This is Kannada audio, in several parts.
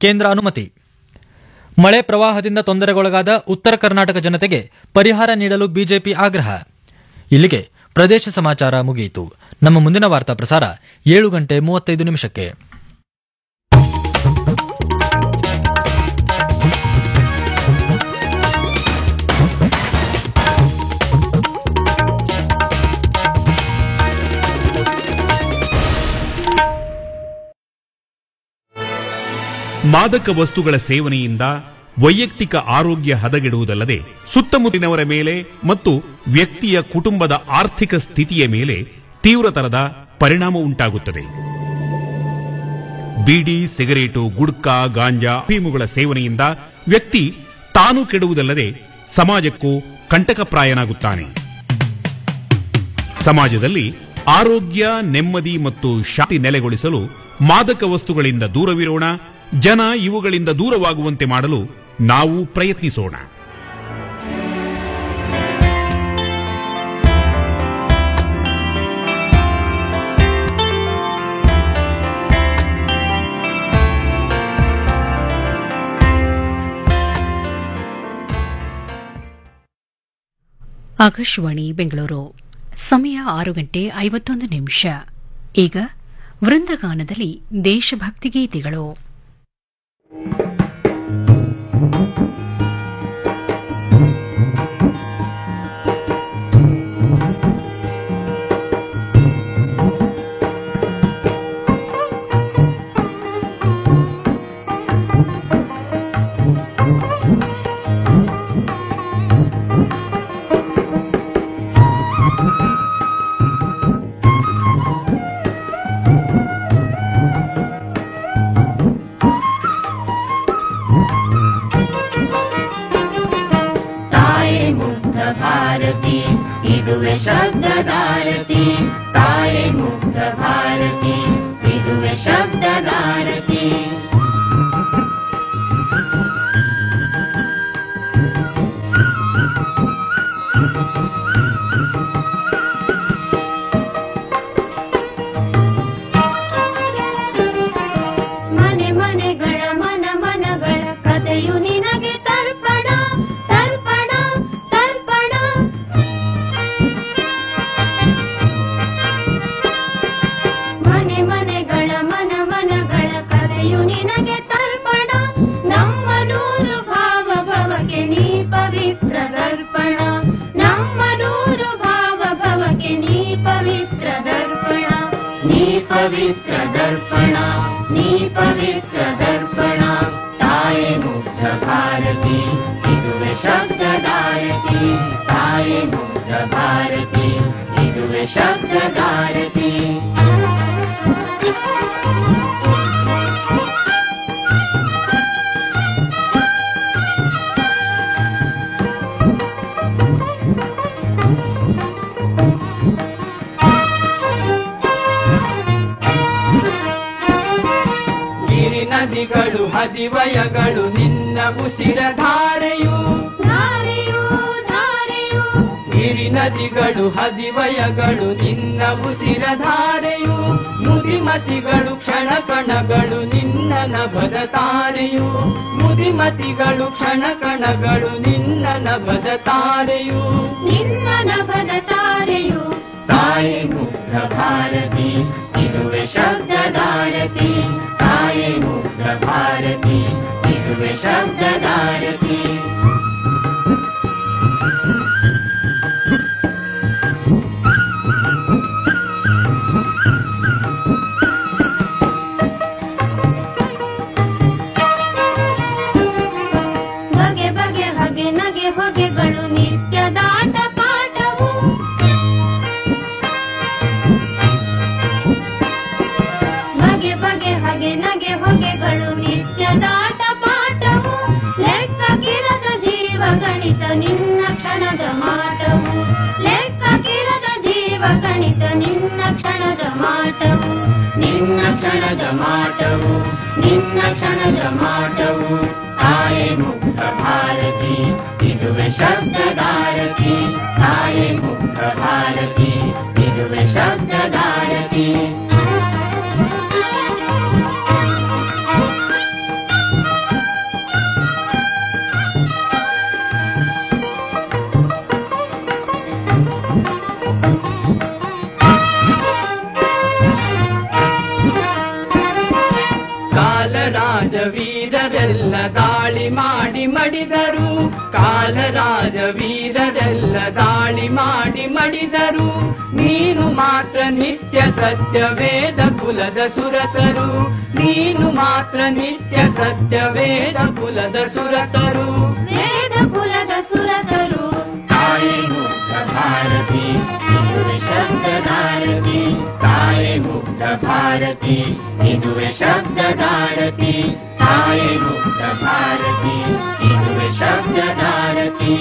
ಕೇಂದ್ರ ಅನುಮತಿ ಮಳೆ ಪ್ರವಾಹದಿಂದ ತೊಂದರೆಗೊಳಗಾದ ಉತ್ತರ ಕರ್ನಾಟಕ ಜನತೆಗೆ ಪರಿಹಾರ ನೀಡಲು ಬಿಜೆಪಿ ಆಗ್ರಹ ಇಲ್ಲಿಗೆ ಪ್ರದೇಶ ಸಮಾಚಾರ ಮುಗಿಯಿತು ನಮ್ಮ ಮುಂದಿನ ವಾರ್ತಾ ಪ್ರಸಾರ ಏಳು ಗಂಟೆ ಮೂವತ್ತೈದು ನಿಮಿಷಕ್ಕೆ ಮಾದಕ ವಸ್ತುಗಳ ಸೇವನೆಯಿಂದ ವೈಯಕ್ತಿಕ ಆರೋಗ್ಯ ಹದಗೆಡುವುದಲ್ಲದೆ ಸುತ್ತಮುತ್ತಲಿನವರ ಮೇಲೆ ಮತ್ತು ವ್ಯಕ್ತಿಯ ಕುಟುಂಬದ ಆರ್ಥಿಕ ಸ್ಥಿತಿಯ ಮೇಲೆ ತೀವ್ರತರದ ಪರಿಣಾಮ ಉಂಟಾಗುತ್ತದೆ ಬೀಡಿ ಸಿಗರೇಟು ಗುಡ್ಕಾ ಗಾಂಜಾ ಅಫೀಮುಗಳ ಸೇವನೆಯಿಂದ ವ್ಯಕ್ತಿ ತಾನು ಕೆಡುವುದಲ್ಲದೆ ಸಮಾಜಕ್ಕೂ ಕಂಟಕಪ್ರಾಯನಾಗುತ್ತಾನೆ ಸಮಾಜದಲ್ಲಿ ಆರೋಗ್ಯ ನೆಮ್ಮದಿ ಮತ್ತು ಶಾಂತಿ ನೆಲೆಗೊಳಿಸಲು ಮಾದಕ ವಸ್ತುಗಳಿಂದ ದೂರವಿರೋಣ ಜನ ಇವುಗಳಿಂದ ದೂರವಾಗುವಂತೆ ಮಾಡಲು ನಾವು ಪ್ರಯತ್ನಿಸೋಣ ಆಕಾಶವಾಣಿ ಬೆಂಗಳೂರು ಸಮಯ ಆರು ಗಂಟೆ ಐವತ್ತೊಂದು ನಿಮಿಷ ಈಗ ವೃಂದಗಾನದಲ್ಲಿ ದೇಶಭಕ್ತಿ ಗೀತೆಗಳು ತಾಯೆ ಮುಗ್ಧ ಭಾರತಿ ಇದುವೆ ಶಬ್ದದಾರತಿ ತಾಯೆ ಮುಗ್ಧ ಭಾರತಿ ಇದುವೆ ಶಬ್ದದಾರತಿ ಮನೆ ಮನೆಗಳ ಮನ ಮನಗಳ ಕಥೆಯು ನಿನಗೆ ತರ್ಪಣ ತರ್ಪಣ ತರ್ಪಣ ಮನೆ ಮನೆಗಳ ಮನ ಮನಗಳ ಕಥೆಯು ನಿನಗೆ ತರ್ಪಣ ನಮ್ಮ ನೂರು ಭಾವ ಭವಕ್ಕೆ ನೀ ಪವಿತ್ರ ದರ್ಪಣ ನಮ್ಮ ನೂರು ಭಾವ ಭವಕ್ಕೆ ನೀ ಪವಿತ್ರ ದರ್ಪಣ ನೀ ಪವಿತ್ರ ದರ್ಪಣ ನೀ ಪವಿತ್ರ ದರ್ಪಣ ತಾಯೆ ಮುಗ್ಧ ಭಾರತಿ ಇದುವೆ ಶಬ್ದದಾರತಿ ತಾಯೆ ಮುಗ್ಧ ಭಾರತಿ ಇದುವೆ ಶಬ್ದದಾರತಿ ಗಿರಿ ನದಿಗಳು ಹದಿವಯಗಳು ನಿನ್ನ ಉಸಿರ ಧಾರೆಯು ಧಾರೆಯು ಧಾರೆಯು ಗಿರಿ ನದಿಗಳು ಹದಿವಯಗಳು ನಿನ್ನ ಉಸಿರ ಧಾರೆಯು ಮುದಿಮತಿಗಳು ಕ್ಷಣ ಕಣಗಳು ನಿನ್ನ ನಭದ ತಾರೆಯು ಮುದಿಮತಿಗಳು ಕ್ಷಣ ಕಣಗಳು ನಿನ್ನ ನಭದ ತಾರೆಯು ನಿನ್ನ ನಭದ ತಾರೆಯು ತಾಯೆ ಮುಗ್ಧ ಭಾರತಿ ಇದುವೆ ಶಬ್ದದಾರತಿ ತಾಯೆ ಮುಗ್ಧ ಭಾರತಿ ಇದುವೆ ಶಬ್ದದಾರತಿ ಬಗೆ ಬಗೆ ಹಗೆ ನಗೆ ಹೊಗೆಗಳು ನಿತ್ಯದಾಟ ಪಾಠವು ಬಗೆ ಬಗೆ ಹಗೆ ನಗೆ ಹೊಗೆಗಳು ನಿತ್ಯದಾಟ ಪಾಠವು ಲೆಕ್ಕಕ್ಕಿರದ ಜೀವ ಗಣಿತ ನಿನ್ನ ಕ್ಷಣದ ಮಾಟವು ಲೆಕ್ಕಕ್ಕಿರದ ಜೀವ ಗಣಿತ ನಿನ್ನ ಕ್ಷಣದ ಮಾಟವು ನಿನ್ನ ಕ್ಷಣದ ಮಾಟವು ನಿನ್ನ ಕ್ಷಣದ ಮಾಟವು ತಾಯೆ ಮುಗ್ಧ ಭಾರತಿ ಇದುವೆ ಶಬ್ದದಾರತಿ ತಾಯೆ ಮುಗ್ಧ ಭಾರತಿ ಇದುವೆ ಶಬ್ದದಾರತಿ ಕಾಲರಾಜ ವೀರರೆಲ್ಲ ದಾಳಿ ಮಾಡಿ ಮಡಿದರು ಕಾಲರಾಜ ವೀರರೆಲ್ಲ ದಾಳಿ ಮಾಡಿ ಮಡಿದರು ನೀನು ಮಾತ್ರ ನಿತ್ಯ ಸತ್ಯ ವೇದ ಕುಲದ ಸುರತರು ನೀನು ಮಾತ್ರ ನಿತ್ಯ ಸತ್ಯ ವೇದ ಕುಲದ ಸುರತರು ವೇದ ಕುಲದ ಸುರತರು ತಾಯೇ ಮುಗ್ಧ ಭಾರತಿ ಇದುವೆ ಶಬ್ದಧಾರತಿ ತಾಯೇ ಮುಗ್ಧ ಭಾರತಿ ಇದುವೆ ಶಬ್ದಧಾರತಿ ತಾಯೇ ಮುಗ್ಧ ಭಾರತಿ ಇದುವೆ ಶಬ್ದಧಾರತಿ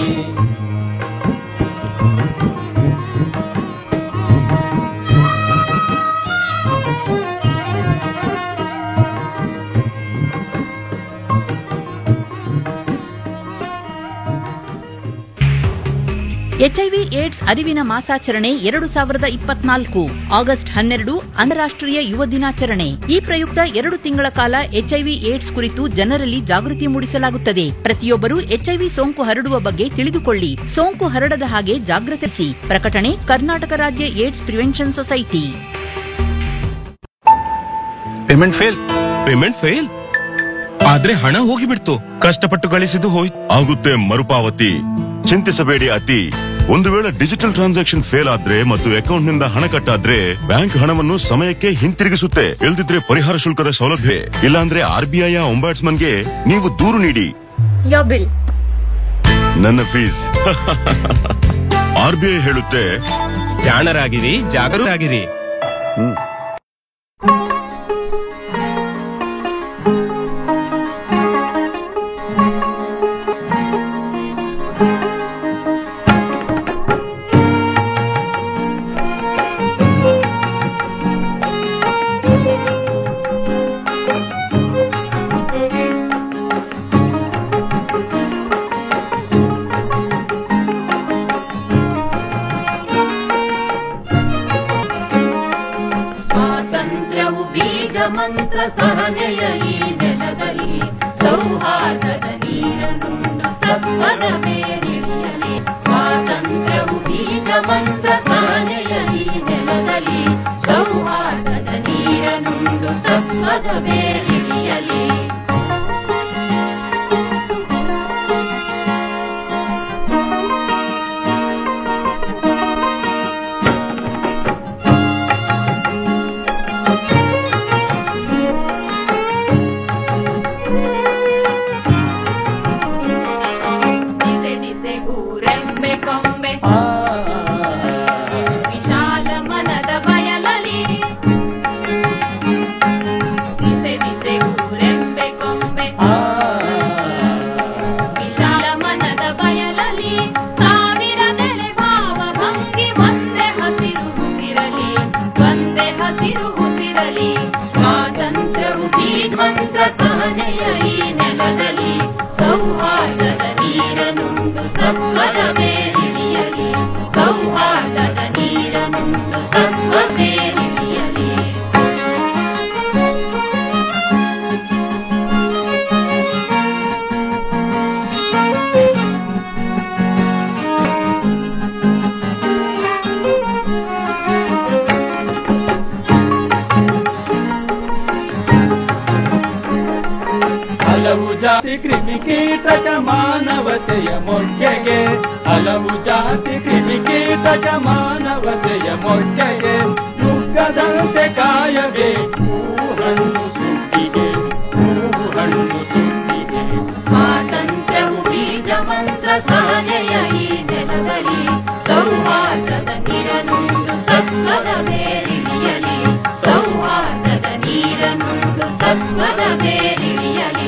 ಎಚ್ಐವಿ ಏಡ್ಸ್ ಅರಿವಿನ ಮಾಸಾಚರಣೆ ಎರಡು ಸಾವಿರದ ಇಪ್ಪತ್ನಾಲ್ಕು ಆಗಸ್ಟ್ ಹನ್ನೆರಡು ಅಂತಾರಾಷ್ಟ್ರೀಯ ಯುವ ದಿನಾಚರಣೆ ಈ ಪ್ರಯುಕ್ತ ಎರಡು ತಿಂಗಳ ಕಾಲ ಎಚ್ಐವಿ ಏಡ್ಸ್ ಕುರಿತು ಜನರಲ್ಲಿ ಜಾಗೃತಿ ಮೂಡಿಸಲಾಗುತ್ತದೆ ಪ್ರತಿಯೊಬ್ಬರು ಎಚ್ಐವಿ ಸೋಂಕು ಹರಡುವ ಬಗ್ಗೆ ತಿಳಿದುಕೊಳ್ಳಿ ಸೋಂಕು ಹರಡದ ಹಾಗೆ ಜಾಗೃತಿಸಿ ಪ್ರಕಟಣೆ ಕರ್ನಾಟಕ ರಾಜ್ಯ AIDS prevention society payment fail payment fail ಆದ್ರೆ ಹಣ ಹೋಗಿಬಿಡ್ತು ಕಷ್ಟಪಟ್ಟು ಗಳಿಸಿದ್ದು ಹೋಯ್ತು ಆಗುತ್ತೆ ಮರುಪಾವತಿ ಚಿಂತಿಸಬೇಡಿ ಅತಿ ಒಂದು ವೇಳೆ ಡಿಜಿಟಲ್ ಟ್ರಾನ್ಸಾಕ್ಷನ್ ಫೇಲ್ ಆದ್ರೆ ಮತ್ತು ಅಕೌಂಟ್ ನಿಂದ ಹಣ ಕಟ್ಟಾದ್ರೆ ಬ್ಯಾಂಕ್ ಹಣವನ್ನು ಸಮಯಕ್ಕೆ ಹಿಂತಿರುಗಿಸುತ್ತೆ ಇಲ್ದಿದ್ರೆ ಪರಿಹಾರ ಶುಲ್ಕದ ಸೌಲಭ್ಯ ಇಲ್ಲಾಂದ್ರೆ ಆರ್ಬಿಐ ಗೆ ನೀವು ದೂರು ನೀಡಿ Your bill. ನನ್ನ ಫೀಸ್ ಆರ್ಬಿಐ ಹೇಳುತ್ತೆ ಜಾಣರಾಗಿರಿ ಜಾಗರೂಕರಾಗಿರಿ ಸ್ವಾತಂತ್ರ್ಯವು ಬೀಜ ಮಂತ್ರ ಸಹನೆಯ ಈ ನೆಲದಲ್ಲಿ ಸೌಹಾರ್ದದ ನೀರನುಂಡು ಸತ್ವದ ಬೇರಿಳಿಯಲಿ ಸ್ವಾತಂತ್ರ್ಯವು ಬೀಜ ಮಂತ್ರ ಸಹನೆಯ ಈ ನೆಲದಲ್ಲಿ ಸೌಹಾರ್ದದ ನೀರನುಂಡು ಸತ್ವದ ಬೇರಿಳಿಯಲಿ ದಿಸೆ ದಿಸೆಗೂ ರೆಂಬೆ ಕೊಂಬೆ ವಿಶಾಲ ಮನದ ಬಯಲಲಿ ದಿಸೆ ದಿಸೆಗೂ ರೆಂಬೆ ಕೊಂಬೆ ವಿಶಾಲ ಮನದ ಬಯಲಲಿ ಸಾವಿರದೆಲೆ ಭಾವ ಭಂಗಿ ಒಂದೇ ಹಸಿರು ಉಸಿರಲಿ ಒಂದೇ ಹಸಿರು ಉಸಿರಲಿ ಸ್ವಾತಂತ್ರ್ಯವು ಮಂತ್ರ ಸಹನೆಯ ಈ ನೆಲದಲ್ಲಿ ಸೌಹಾರ್ದದ ನೀರನುಂಡು ಸತ್ವದ ಬೇರಿಳಿಯಲಿ ಸೌಹಾರ್ದದ ನೀರನುಂಡು ಸತ್ವ ಬೇರಿಳಿಯಲಿ ಹಲವು ಜಾತಿ ಕ್ರಿಮಿಕೀಟಕ ಮಾನವತೆಯ ಮೊಟ್ಟೆಗೆ ಹಲವು ಜಾತಿ ಕ್ರಿಮಿಕೀಟಕ ಮಾನವತೆಯ ಮೊಟ್ಟೆಗೆ ದುಃಖದಂತೆ ಕಾಯಬೇಕು ಹಣ್ಣು ಸುಟ್ಟಿಗೆ ಹೂವು ಹಣ್ಣು ಸುಟ್ಟಿಗೆ ಸ್ವಾತಂತ್ರ್ಯವು ಬೀಜ ಮಂತ್ರ ಸಹನೆಯ ಈ ನೆಲದಲ್ಲಿ ಸೌಹಾರ್ದದ ನೀರನುಂಡು ಸತ್ವದ ಬೇರಿಳಿಯಲಿ ಸೌಹಾರ್ದದ ನೀರನುಂಡು ಸತ್ವದ ಬೇರಿಳಿಯಲಿ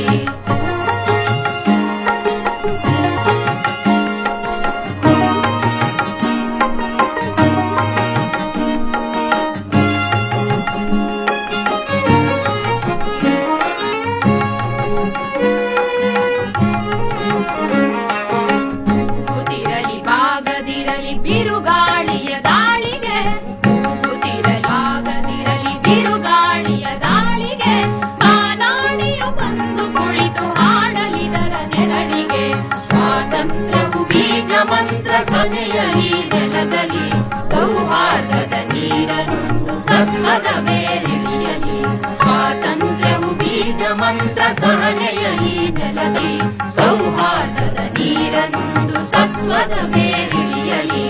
ಕೂಗುತ್ತಿರಲಿ ಬಾಗದಿರಲಿ ಬಿರುಗಾಳಿಯ ದಾಳಿಗೆ ಕೂಗುತ್ತಿರಲಿ ಬಾಗದಿರಲಿ ಬಿರುಗಾಳಿಯ ದಾಳಿಗೆ ಮಾನಾಡಿಯು ಬಂದು ಕುಳಿತು ಹಾಡಲಿದರ ನೆರಳಿಗೆ ಸ್ವಾತಂತ್ರ್ಯವು ಬೀಜ ಮಂತ್ರ ಸನೆಯ ಈ ನೆಲದಲ್ಲಿ ಸೌಹಾರ್ದದ ನೀರನುಂಡು ಸತ್ವದ ಬೇರಿಳಿಯಲಿ ಸ್ವಾತಂತ್ರ್ಯವು ಬೀಜ ಮಂತ್ರ ಸಹನೆಯಲಿ ನೆಲದಿ ಸೌಹಾರ್ದದ ನೀರನುಂಡು ಸತ್ವದ ಬೇರಿಳಿಯಲಿ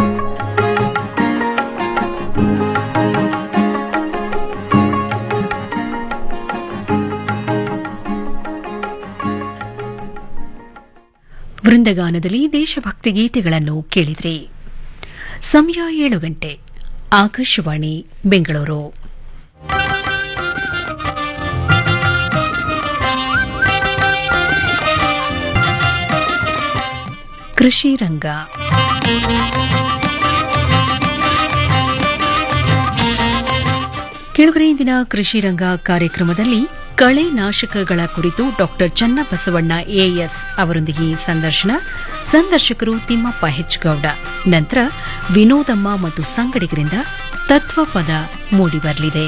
ವೃಂದಗಾನದಲ್ಲಿ ದೇಶಭಕ್ತಿ ಗೀತೆಗಳನ್ನು ಕೇಳಿದ್ರಿ ಸಮಯ ಏಳು ಗಂಟೆ ಆಕಾಶವಾಣಿ ಬೆಂಗಳೂರು ಕೃಷಿ ರಂಗ ಕೆಳಗರೆ ಇಂದಿನ ಕೃಷಿ ರಂಗ ಕಾರ್ಯಕ್ರಮದಲ್ಲಿ ಕಳೆ ನಾಶಕಗಳ ಕುರಿತು ಡಾಕ್ಟರ್ ಚನ್ನಬಸವಣ್ಣ ಎಎಸ್ ಅವರೊಂದಿಗೆ ಸಂದರ್ಶನ ಸಂದರ್ಶಕರು ತಿಮ್ಮಪ್ಪ ಹೆಚ್ಗೌಡ ನಂತರ ವಿನೋದಮ್ಮ ಮತ್ತು ಸಂಗಡಿಗರಿಂದ ತತ್ವಪದ ಮೂಡಿಬರಲಿದೆ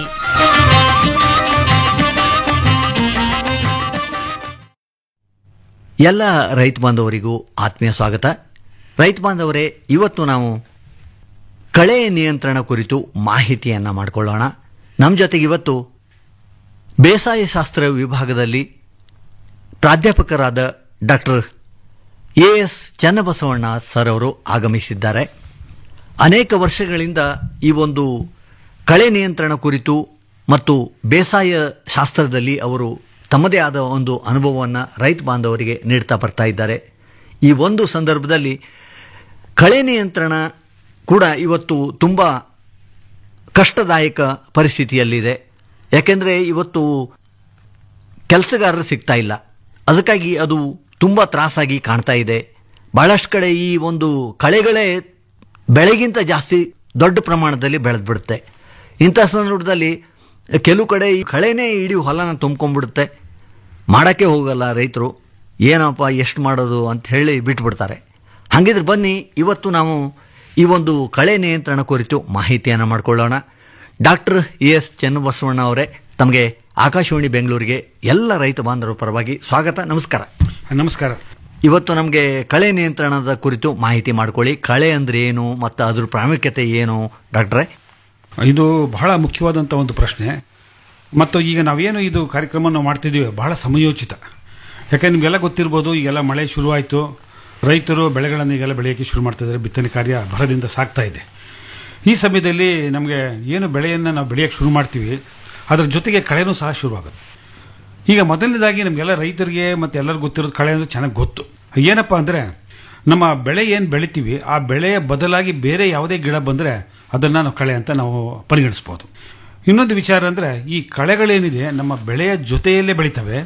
ಎಲ್ಲ ರೈತ ಬಾಂಧವರಿಗೂ ಆತ್ಮೀಯ ಸ್ವಾಗತ ರೈತ ಬಾಂಧವರೇ ಇವತ್ತು ನಾವು ಕಳೆ ನಿಯಂತ್ರಣ ಕುರಿತು ಮಾಹಿತಿಯನ್ನು ಮಾಡಿಕೊಳ್ಳೋಣ ನಮ್ಮ ಜೊತೆಗೆ ಇವತ್ತು ಬೇಸಾಯ ಶಾಸ್ತ್ರ ವಿಭಾಗದಲ್ಲಿ ಪ್ರಾಧ್ಯಾಪಕರಾದ doctor A S Channabasavanna sir ಅವರು ಆಗಮಿಸಿದ್ದಾರೆ ಅನೇಕ ವರ್ಷಗಳಿಂದ ಈ ಒಂದು ಕಳೆ ನಿಯಂತ್ರಣ ಕುರಿತು ಮತ್ತು ಬೇಸಾಯ ಶಾಸ್ತ್ರದಲ್ಲಿ ಅವರು ತಮ್ಮದೇ ಆದ ಒಂದು ಅನುಭವವನ್ನು ರೈತ ಬಾಂಧವರಿಗೆ ನೀಡ್ತಾ ಬರ್ತಾ ಇದ್ದಾರೆ ಈ ಒಂದು ಸಂದರ್ಭದಲ್ಲಿ ಕಳೆ ನಿಯಂತ್ರಣ ಕೂಡ ಇವತ್ತು ತುಂಬ ಕಷ್ಟದಾಯಕ ಪರಿಸ್ಥಿತಿಯಲ್ಲಿದೆ ಯಾಕೆಂದರೆ ಇವತ್ತು ಕೆಲಸಗಾರರು ಸಿಗ್ತಾ ಇಲ್ಲ ಅದಕ್ಕಾಗಿ ಅದು ತುಂಬ ತ್ರಾಸಾಗಿ ಕಾಣ್ತಾ ಇದೆ ಭಾಳಷ್ಟು ಕಡೆ ಈ ಒಂದು ಕಳೆಗಳೇ ಬೆಳೆಗಿಂತ ಜಾಸ್ತಿ ದೊಡ್ಡ ಪ್ರಮಾಣದಲ್ಲಿ ಬೆಳೆದು ಬಿಡುತ್ತೆ ಇಂಥ ಸಂದರ್ಭದಲ್ಲಿ ಕೆಲವು ಕಡೆ ಈ ಕಳೆನೇ ಇಡೀ ಹೊಲನ ತುಂಬ್ಕೊಂಡ್ಬಿಡುತ್ತೆ ಮಾಡೋಕ್ಕೆ ಹೋಗಲ್ಲ ರೈತರು ಏನಪ್ಪ ಎಷ್ಟು ಮಾಡೋದು ಅಂತ ಹೇಳಿ ಬಿಟ್ಬಿಡ್ತಾರೆ ಹಾಗಿದ್ರೆ ಬನ್ನಿ ಇವತ್ತು ನಾವು ಈ ಒಂದು ಕಳೆ ನಿಯಂತ್ರಣ ಕುರಿತು ಮಾಹಿತಿಯನ್ನು ಮಾಡಿಕೊಳ್ಳೋಣ ಡಾಕ್ಟರ್ ಎ ಎಸ್ ಚನ್ನಬಸವಣ್ಣ ಅವರೇ ತಮಗೆ ಆಕಾಶವಾಣಿ ಬೆಂಗಳೂರಿಗೆ ಎಲ್ಲ ರೈತ ಬಾಂಧವರ ಪರವಾಗಿ ಸ್ವಾಗತ ನಮಸ್ಕಾರ ನಮಸ್ಕಾರ ಇವತ್ತು ನಮಗೆ ಕಳೆ ನಿಯಂತ್ರಣದ ಕುರಿತು ಮಾಹಿತಿ ಮಾಡ್ಕೊಳ್ಳಿ ಕಳೆ ಅಂದ್ರೆ ಏನು ಮತ್ತು ಅದ್ರ ಪ್ರಾಮುಖ್ಯತೆ ಏನು ಡಾಕ್ಟ್ರೇ ಇದು ಬಹಳ ಮುಖ್ಯವಾದಂಥ ಒಂದು ಪ್ರಶ್ನೆ ಮತ್ತು ಈಗ ನಾವೇನು ಇದು ಕಾರ್ಯಕ್ರಮ ನಾವು ಮಾಡ್ತಿದ್ದೀವಿ ಬಹಳ ಸಮಯೋಚಿತ ಯಾಕಂದ್ರೆ ನಿಮಗೆಲ್ಲ ಗೊತ್ತಿರ್ಬೋದು ಈಗೆಲ್ಲ ಮಳೆ ಶುರುವಾಯಿತು ರೈತರು ಬೆಳೆಗಳನ್ನು ಈಗೆಲ್ಲ ಬೆಳೆಯೋಕ್ಕೆ ಶುರು ಮಾಡ್ತಿದ್ದಾರೆ ಬಿತ್ತನೆ ಕಾರ್ಯ ಭರದಿಂದ ಸಾಗ್ತಾ ಇದೆ ಈ ಸಮಯದಲ್ಲಿ ನಮಗೆ ಏನು ಬೆಳೆಯನ್ನು ನಾವು ಬೆಳೆಯೋಕ್ಕೆ ಶುರು ಮಾಡ್ತೀವಿ ಅದರ ಜೊತೆಗೆ ಕಳೆನೂ ಸಹ ಶುರುವಾಗುತ್ತೆ ಈಗ ಮೊದಲನೇದಾಗಿ ನಮಗೆಲ್ಲ ರೈತರಿಗೆ ಮತ್ತು ಎಲ್ಲರಿಗೂ ಗೊತ್ತಿರೋದು ಕಳೆ ಅಂದರೆ ಚೆನ್ನಾಗಿ ಗೊತ್ತು ಏನಪ್ಪ ಅಂದರೆ ನಮ್ಮ ಬೆಳೆ ಏನು ಬೆಳಿತೀವಿ ಆ ಬೆಳೆಯ ಬದಲಾಗಿ ಬೇರೆ ಯಾವುದೇ ಗಿಡ ಬಂದರೆ ಅದನ್ನು ನಾವು ಕಳೆ ಅಂತ ನಾವು ಪರಿಗಣಿಸ್ಬೋದು ಇನ್ನೊಂದು ವಿಚಾರ ಅಂದರೆ ಈ ಕಳೆಗಳೇನಿದೆ ನಮ್ಮ ಬೆಳೆಯ ಜೊತೆಯಲ್ಲೇ ಬೆಳಿತವೆ